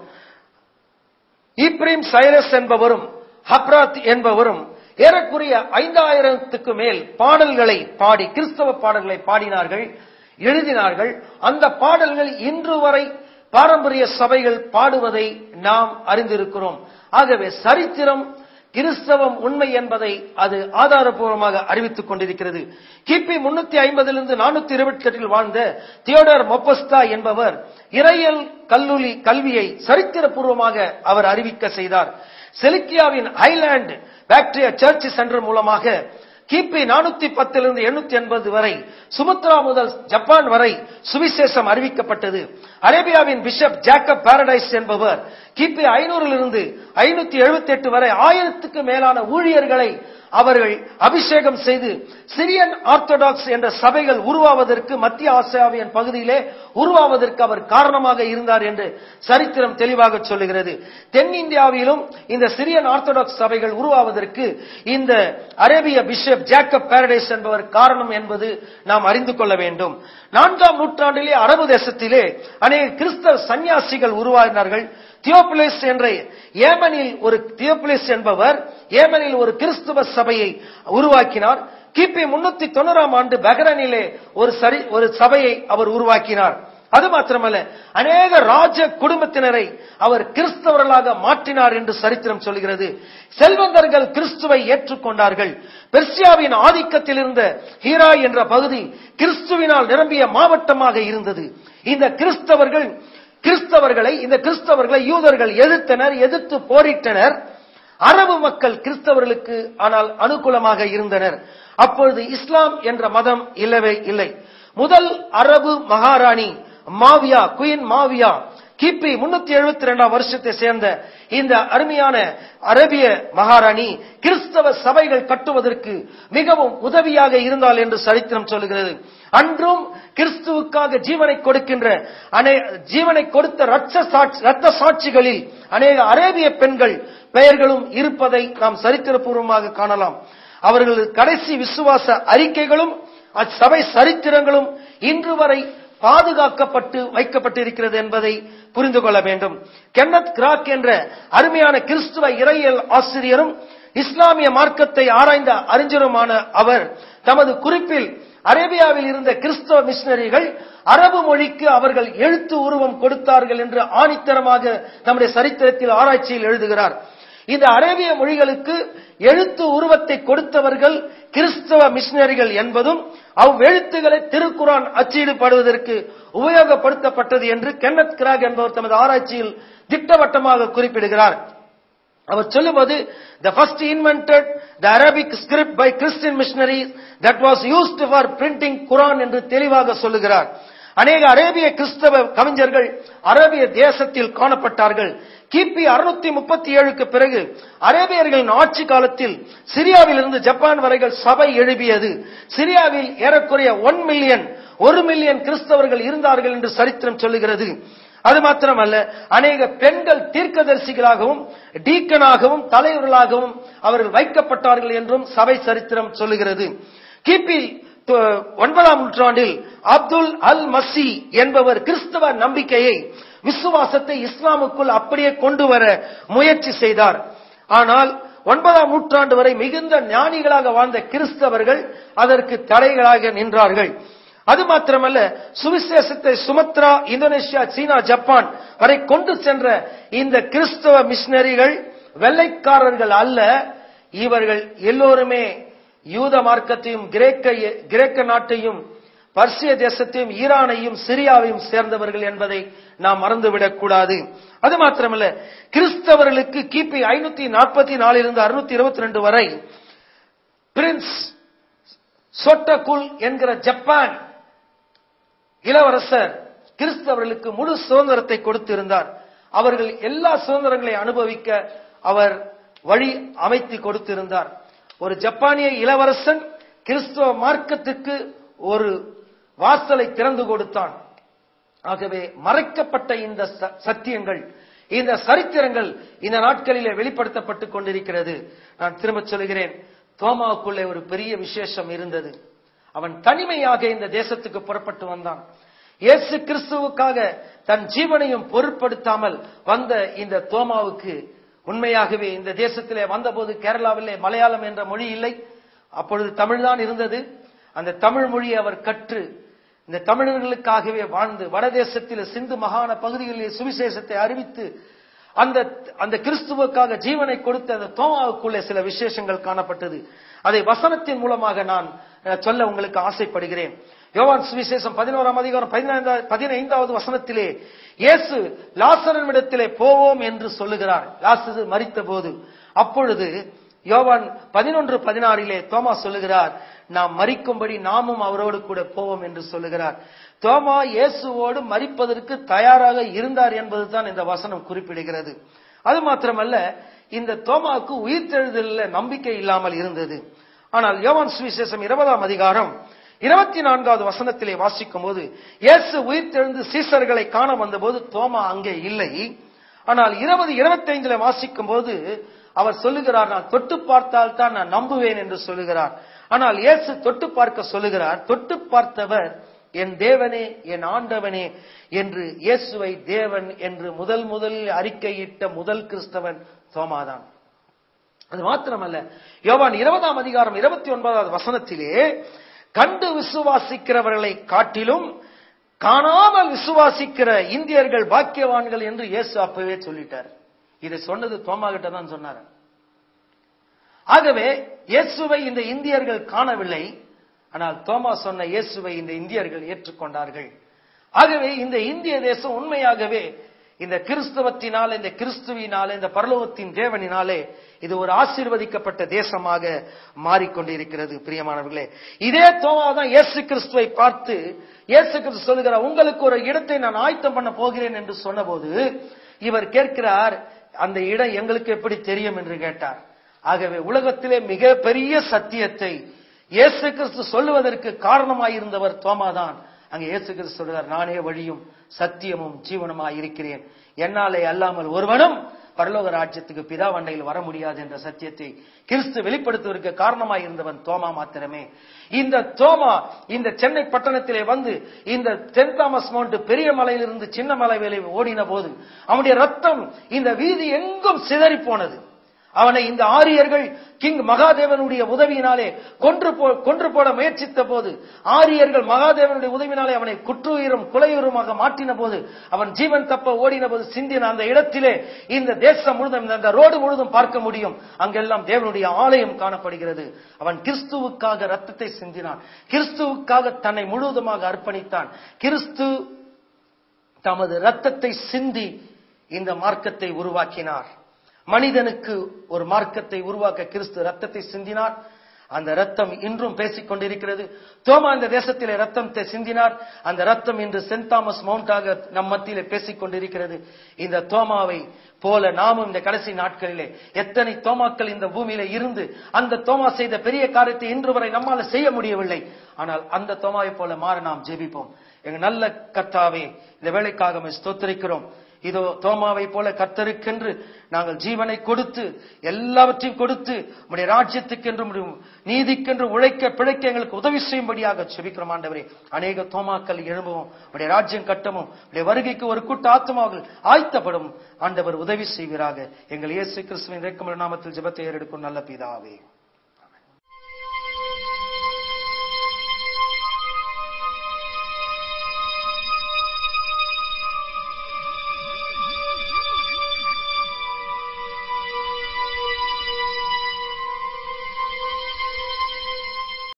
இப்ரீம் சைரஸ் என்பவரும் ஹப்ராத் என்பவரும் ஏறக்குறைய ஐந்தாயிரத்துக்கு மேல் பாடல்களை பாடி கிறிஸ்தவ பாடல்களை பாடினார்கள் எழுதினார்கள் அந்த பாடல்கள் இன்று வரை பாரம்பரிய சபைகள் பாடுவதை நாம் அறிந்திருக்கிறோம் ஆகவே சரித்திரம் கிறிஸ்தவம் உண்மை என்பதை அது ஆதாரபூர்வமாக அறிவித்துக் கொண்டிருக்கிறது கிபி முன்னூத்தி ஐம்பதிலிருந்து நானூத்தி இருபத்தி எட்டில் வாழ்ந்த தியோடர் மொப்பஸ்தா என்பவர் இறையல் கல்லூரி கல்வியை சரித்திரபூர்வமாக அவர் அறிவிக்க செய்தார் செலிக்கியாவின் ஐலாண்ட் பாக்டீரியா சர்ச் சென்டர் மூலமாக கிபி நானூத்தி பத்திலிருந்து எண்ணூத்தி எண்பது வரை சுமத்ரா முதல் ஜப்பான் வரை சுவிசேஷம் அறிவிக்கப்பட்டது அரேபியாவின் பிஷப் ஜாக்கப் பாரடைஸ் என்பவர் கிபி ஐநூறிலிருந்து ஐநூத்தி எழுபத்தி எட்டு வரை ஆயிரத்துக்கு மேலான ஊழியர்களை அவர்கள் அபிஷேகம் செய்து சிரியன் ஆர்த்தடாக்ஸ் என்ற சபைகள் உருவாவதற்கு மத்திய ஆசியாவின் பகுதியிலே உருவாவதற்கு அவர் காரணமாக இருந்தார் என்று சரித்திரம் தெளிவாக சொல்லுகிறது தென்னிந்தியாவிலும் இந்த சிரியன் ஆர்த்தடாக்ஸ் சபைகள் உருவாவதற்கு இந்த அரேபிய பிஷப் ஜாக்கப் பாரடைஸ் என்பவர் காரணம் என்பது நாம் அறிந்து கொள்ள வேண்டும் நான்காம் நூற்றாண்டிலே அரபு தேசத்திலே அநேக கிறிஸ்தவ சன்னியாசிகள் உருவாகினார்கள் தியோபிலிஸ் என்ற ஏமனில் ஒரு தியோபிலிஸ் என்பவர் ஏமனில் ஒரு கிறிஸ்துவ சபையை உருவாக்கினார் கிபி முன்னூத்தி தொண்ணூறாம் ஆண்டு பஹ்ரைனிலே ஒரு சரி ஒரு சபையை அவர் உருவாக்கினார் அது மாத்திரமல்ல அநேக ராஜ குடும்பத்தினரை அவர் கிறிஸ்தவர்களாக மாற்றினார் என்று சரித்திரம் சொல்கிறது செல்வந்தர்கள் கிறிஸ்துவை ஏற்றுக்கொண்டார்கள் பெர்சியாவின் ஆதிக்கத்தில் இருந்த ஹீரா என்ற பகுதி கிறிஸ்துவினால் நிரம்பிய மாவட்டமாக இருந்தது இந்த கிறிஸ்தவர்கள் கிறிஸ்தவர்களை இந்த கிறிஸ்தவர்களை யூதர்கள் எதிர்த்தனர் எதிர்த்து போரிட்டனர் அரபு மக்கள் கிறிஸ்தவர்களுக்கு ஆனால் அனுகூலமாக இருந்தனர் அப்பொழுது இஸ்லாம் என்ற மதம் இல்லவே இல்லை முதல் அரபு மகாராணி மாவியா குயின் மாவியா கிபி முன்னூத்தி எழுபத்தி ரெண்டாம் வருஷத்தை சேர்ந்த இந்த அருமையான அரபிய மகாராணி கிறிஸ்தவ சபைகள் கட்டுவதற்கு மிகவும் உதவியாக இருந்தால் என்று சரித்திரம் சொல்லுகிறது அன்றும் கிறிஸ்துவுக்காக ஜீவனை கொடுக்கின்ற அநே ஜீவனை கொடுத்த ரத்த சாட்சி ரத்த சாட்சிகளில் அநேக அரேபிய பெண்கள் பெயர்களும் இருப்பதை நாம் சரித்திரபூர்வமாக காணலாம் அவர்களது கடைசி விசுவாச அறிக்கைகளும் அச்சபை சரித்திரங்களும் இன்று வரை பாதுகாக்கப்பட்டு வைக்கப்பட்டிருக்கிறது என்பதை புரிந்து கொள்ள வேண்டும் கென்னத் கிராக் என்ற அருமையான கிறிஸ்துவ இறையியல் ஆசிரியரும் இஸ்லாமிய மார்க்கத்தை ஆராய்ந்த அறிஞருமான அவர் தமது குறிப்பில் அரேபியாவில் இருந்த கிறிஸ்தவ மிஷினரிகள் அரபு மொழிக்கு அவர்கள் எழுத்து உருவம் கொடுத்தார்கள் என்று ஆணித்தரமாக நம்முடைய சரித்திரத்தில் ஆராய்ச்சியில் எழுதுகிறார் இந்த அரேபிய மொழிகளுக்கு எழுத்து உருவத்தை கொடுத்தவர்கள் கிறிஸ்தவ மிஷினரிகள் என்பதும் அவ்வெழுத்துக்களை திருக்குரான் அச்சிடுபடுவதற்கு உபயோகப்படுத்தப்பட்டது என்று கென்னத் கிராக் என்பவர் தமது ஆராய்ச்சியில் திட்டவட்டமாக குறிப்பிடுகிறார் அவர் சொல்லும்போது the first invented the arabic script by christian missionaries that was used for printing quran என்று தெளிவாக சொல்லுகிறார் அநேக அரேபிய கிறிஸ்தவ கவிஞர்கள் அரேபிய தேசத்தில் காணப்பட்டார்கள் கிபி அறுநூத்தி முப்பத்தி ஏழுக்கு பிறகு அரேபியர்களின் ஆட்சி காலத்தில் சிரியாவிலிருந்து ஜப்பான் வரைகள் சபை எழுப்பியது சிரியாவில் ஏறக்குறைய ஒன் மில்லியன் ஒரு மில்லியன் கிறிஸ்தவர்கள் இருந்தார்கள் என்று சரித்திரம் சொல்லுகிறது அது மாத்திரமல்ல அநேக பெண்கள் தீர்க்கதரிசிகளாகவும் டீக்கனாகவும் தலைவர்களாகவும் அவர்கள் வைக்கப்பட்டார்கள் என்றும் சபை சரித்திரம் சொல்லுகிறது கிபி ஒன்பதாம் நூற்றாண்டில் அப்துல் அல் மசி என்பவர் கிறிஸ்தவ நம்பிக்கையை விசுவாசத்தை இஸ்லாமுக்குள் அப்படியே கொண்டு வர முயற்சி செய்தார் ஆனால் ஒன்பதாம் நூற்றாண்டு வரை மிகுந்த ஞானிகளாக வாழ்ந்த கிறிஸ்தவர்கள் அதற்கு தடைகளாக நின்றார்கள் அது மாத்திரமல்ல சுவிசேஷத்தை சுமத்ரா இந்தோனேஷியா சீனா ஜப்பான் வரை கொண்டு சென்ற இந்த கிறிஸ்தவ மிஷினரிகள் வெள்ளைக்காரர்கள் அல்ல இவர்கள் எல்லோருமே யூத மார்க்கத்தையும் கிரேக்க கிரேக்க நாட்டையும் பர்சிய தேசத்தையும் ஈரானையும் சிரியாவையும் சேர்ந்தவர்கள் என்பதை நாம் மறந்துவிடக் கூடாது அது மாத்திரமல்ல கிறிஸ்தவர்களுக்கு கிபி ஐநூத்தி நாற்பத்தி நாலிலிருந்து அறுநூத்தி இருபத்தி ரெண்டு வரை பிரின்ஸ் சொட்டகுல் என்கிற ஜப்பான் இளவரசர் கிறிஸ்தவர்களுக்கு முழு சுதந்திரத்தை கொடுத்திருந்தார் அவர்கள் எல்லா சுதந்திரங்களை அனுபவிக்க அவர் வழி அமைத்து கொடுத்திருந்தார் ஒரு ஜப்பானிய இளவரசன் கிறிஸ்தவ மார்க்கத்துக்கு ஒரு வாசலை திறந்து கொடுத்தான் ஆகவே மறைக்கப்பட்ட இந்த ச- சத்தியங்கள் இந்த சரித்திரங்கள் இந்த நாட்களிலே வெளிப்படுத்தப்பட்டுக் கொண்டிருக்கிறது நான் திரும்ப சொல்கிறேன் தோமாவுக்குள்ளே ஒரு பெரிய விசேஷம் இருந்தது அவன் தனிமையாக இந்த தேசத்துக்கு புறப்பட்டு வந்தான் இயேசு கிறிஸ்துவுக்காக தன் ஜீவனையும் பொருட்படுத்தாமல் வந்த இந்த தோமாவுக்கு உண்மையாகவே இந்த தேசத்திலே வந்தபோது கேரளாவிலே மலையாளம் என்ற மொழி இல்லை அப்பொழுது தமிழ்தான் இருந்தது அந்த தமிழ் மொழியை அவர் கற்று இந்த தமிழர்களுக்காகவே வாழ்ந்து வடதேசத்தில் சிந்து மாகாண பகுதிகளிலே சுவிசேஷத்தை அறிவித்து அந்த அந்த கிறிஸ்துவுக்காக ஜீவனை கொடுத்த அந்த தோமாவுக்குள்ளே சில விசேஷங்கள் காணப்பட்டது அதை வசனத்தின் மூலமாக நான் அஹ், சொல்ல உங்களுக்கு ஆசைப்படுகிறேன் யோவான் சுவிசேஷம் பதினோராம் அதிகாரம் பதினைந்தாவது பதினைந்தாவது வசனத்திலே இயேசு லாசரனிடத்திலே போவோம் என்று சொல்லுகிறார் லாசரு மரித்த போது அப்பொழுது யோவான் பதினொன்று பதினாறிலே தோமா சொல்லுகிறார் நாம் மரிக்கும்படி நாமும் அவரோடு கூட போவோம் என்று சொல்லுகிறார் தோமா இயேசுவோடு மரிப்பதற்கு தயாராக இருந்தார் என்பதுதான் இந்த வசனம் குறிப்பிடுகிறது அது மாத்திரமல்ல இந்த தோமாவுக்கு உயிர்த்தெழுதலில் நம்பிக்கை இல்லாமல் இருந்தது ஆனால் யோவான் சுவிசேஷம் இருபதாம் அதிகாரம் இருபத்தி நான்காவது வசனத்திலே வாசிக்கும் போது இயேசு உயிர்த்தெழுந்து சீசர்களை காண வந்தபோது தோமா அங்கே இல்லை ஆனால் இருபது இருபத்தி ஐந்துல வாசிக்கும் போது அவர் சொல்லுகிறார் நான் தொட்டு பார்த்தால் தான் நான் நம்புவேன் என்று சொல்லுகிறார் ஆனால் இயேசு தொட்டு பார்க்க சொல்லுகிறார் தொட்டு பார்த்தவர் என் தேவனே என் ஆண்டவனே என்று இயேசுவை தேவன் என்று முதல் முதலில் அறிக்கையிட்ட முதல் கிறிஸ்தவன் தோமாதான் அது மாத்திரமல்ல யோவான் இருபதாம் அதிகாரம் இருபத்தி ஒன்பதாவது வசனத்திலே கண்டு விசுவாசிக்கிறவர்களை காட்டிலும் காணாமல் விசுவாசிக்கிற இந்தியர்கள் பாக்கியவான்கள் என்று இயேசு அப்பவே சொல்லிட்டார் இதை சொன்னது தோமா கிட்ட தான் சொன்னார் ஆகவே இயேசுவை இந்த இந்தியர்கள் காணவில்லை ஆனால் தோமா சொன்ன இயேசுவை இந்த இந்தியர்கள் ஏற்றுக்கொண்டார்கள் ஆகவே இந்த இந்திய தேசம் உண்மையாகவே இந்த கிறிஸ்தவத்தினால இந்த கிறிஸ்துவினால இந்த பரலோகத்தின் தேவனினாலே இது ஒரு ஆசீர்வதிக்கப்பட்ட தேசமாக மாறிக்கொண்டிருக்கிறது பிரியமானவர்களே இதே தோமா தான் இயேசு கிறிஸ்துவை பார்த்து இயேசு கிறிஸ்து சொல்லுகிறார் உங்களுக்கு ஒரு இடத்தை நான் ஆயத்தம் பண்ண போகிறேன் என்று சொன்னபோது இவர் கேட்கிறார் அந்த இடம் எங்களுக்கு எப்படி தெரியும் என்று கேட்டார் ஆகவே உலகத்திலே மிக பெரிய சத்தியத்தை இயேசு கிறிஸ்து சொல்லுவதற்கு காரணமாயிருந்தவர் தோமாதான் அங்கே இயேசு கிறிஸ்து சொல்கிறார் நானே வழியும் சத்தியமும் ஜீவனுமாய் இருக்கிறேன் என்னாலே அல்லாமல் ஒருவனும் பரலோக ராஜ்யத்துக்கு பிதாவண்டையில் வர முடியாது என்ற சத்தியத்தை கிறிஸ்து வெளிப்படுத்துவதற்கு காரணமாய் இருந்தவன் தோமா மாத்திரமே இந்த தோமா இந்த சென்னை பட்டணத்திலே வந்து இந்த தென் தாமஸ் மவுண்ட் பெரிய மலையிலிருந்து சின்ன மலை வேலை ஓடின போது அவனுடைய ரத்தம் இந்த வீதி எங்கும் சிதறி போனது அவனை இந்த ஆரியர்கள் கிங் மகாதேவனுடைய உதவியினாலே கொன்று போ கொன்று போட முயற்சித்த போது ஆரியர்கள் மகாதேவனுடைய உதவியினாலே அவனை குற்றுயிரும் குலையுருமாக மாற்றின போது அவன் ஜீவன் தப்ப ஓடின போது சிந்தின அந்த இடத்திலே இந்த தேசம் முழுதும் இந்த ரோடு முழுதும் பார்க்க முடியும் அங்கெல்லாம் தேவனுடைய ஆலயம் காணப்படுகிறது அவன் கிறிஸ்துவுக்காக ரத்தத்தை சிந்தினான் கிறிஸ்துவுக்காக தன்னை முழுவதுமாக அர்ப்பணித்தான் கிறிஸ்து தமது ரத்தத்தை சிந்தி இந்த மார்க்கத்தை உருவாக்கினார் மனிதனுக்கு ஒரு மார்க்கத்தை உருவாக்க கிறிஸ்து ரத்தத்தை சிந்தினார் அந்த ரத்தம் இன்றும் பேசிக் கொண்டிருக்கிறது தோமா இந்த தேசத்திலே ரத்தத்தை சிந்தினார் அந்த ரத்தம் இன்று சென்ட் தாமஸ் மவுண்டாக நம் மத்தியிலே பேசிக் கொண்டிருக்கிறது இந்த தோமாவை போல நாமும் இந்த கடைசி நாட்களிலே எத்தனை தோமாக்கள் இந்த பூமியில இருந்து அந்த தோமா செய்த பெரிய காரியத்தை இன்று வரை நம்மால செய்ய முடியவில்லை ஆனால் அந்த தோமாவை போல மாற நாம் ஜெபிப்போம் எங்க நல்ல கர்த்தாவே இந்த வேலைக்காக உம்மை ஸ்தோத்திரிக்கிறோம் இதோ தோமாவை போல கர்த்தருக்கென்று நாங்கள் ஜீவனை கொடுத்து எல்லாவற்றையும் கொடுத்து உடைய ராஜ்யத்துக்கென்று உம்முடைய நீதிக்கென்று உழைக்க பிழைக்க எங்களுக்கு உதவி செய்யும்படியாக செபிக்கிறோம் ஆண்டவரே அநேக தோமாக்கள் எழும்பவும் உடைய ராஜ்யம் கட்டமும் உடைய வருகைக்கு ஒரு கூட்ட ஆத்மாவில் ஆய்த்தப்படும் ஆண்டவர் உதவி செய்வீராக எங்கள் இயேசு கிறிஸ்துவின் இறக்கமுள்ள நாமத்தில் ஜெபத்தை ஏறெடுக்கும் நல்ல பிதாவே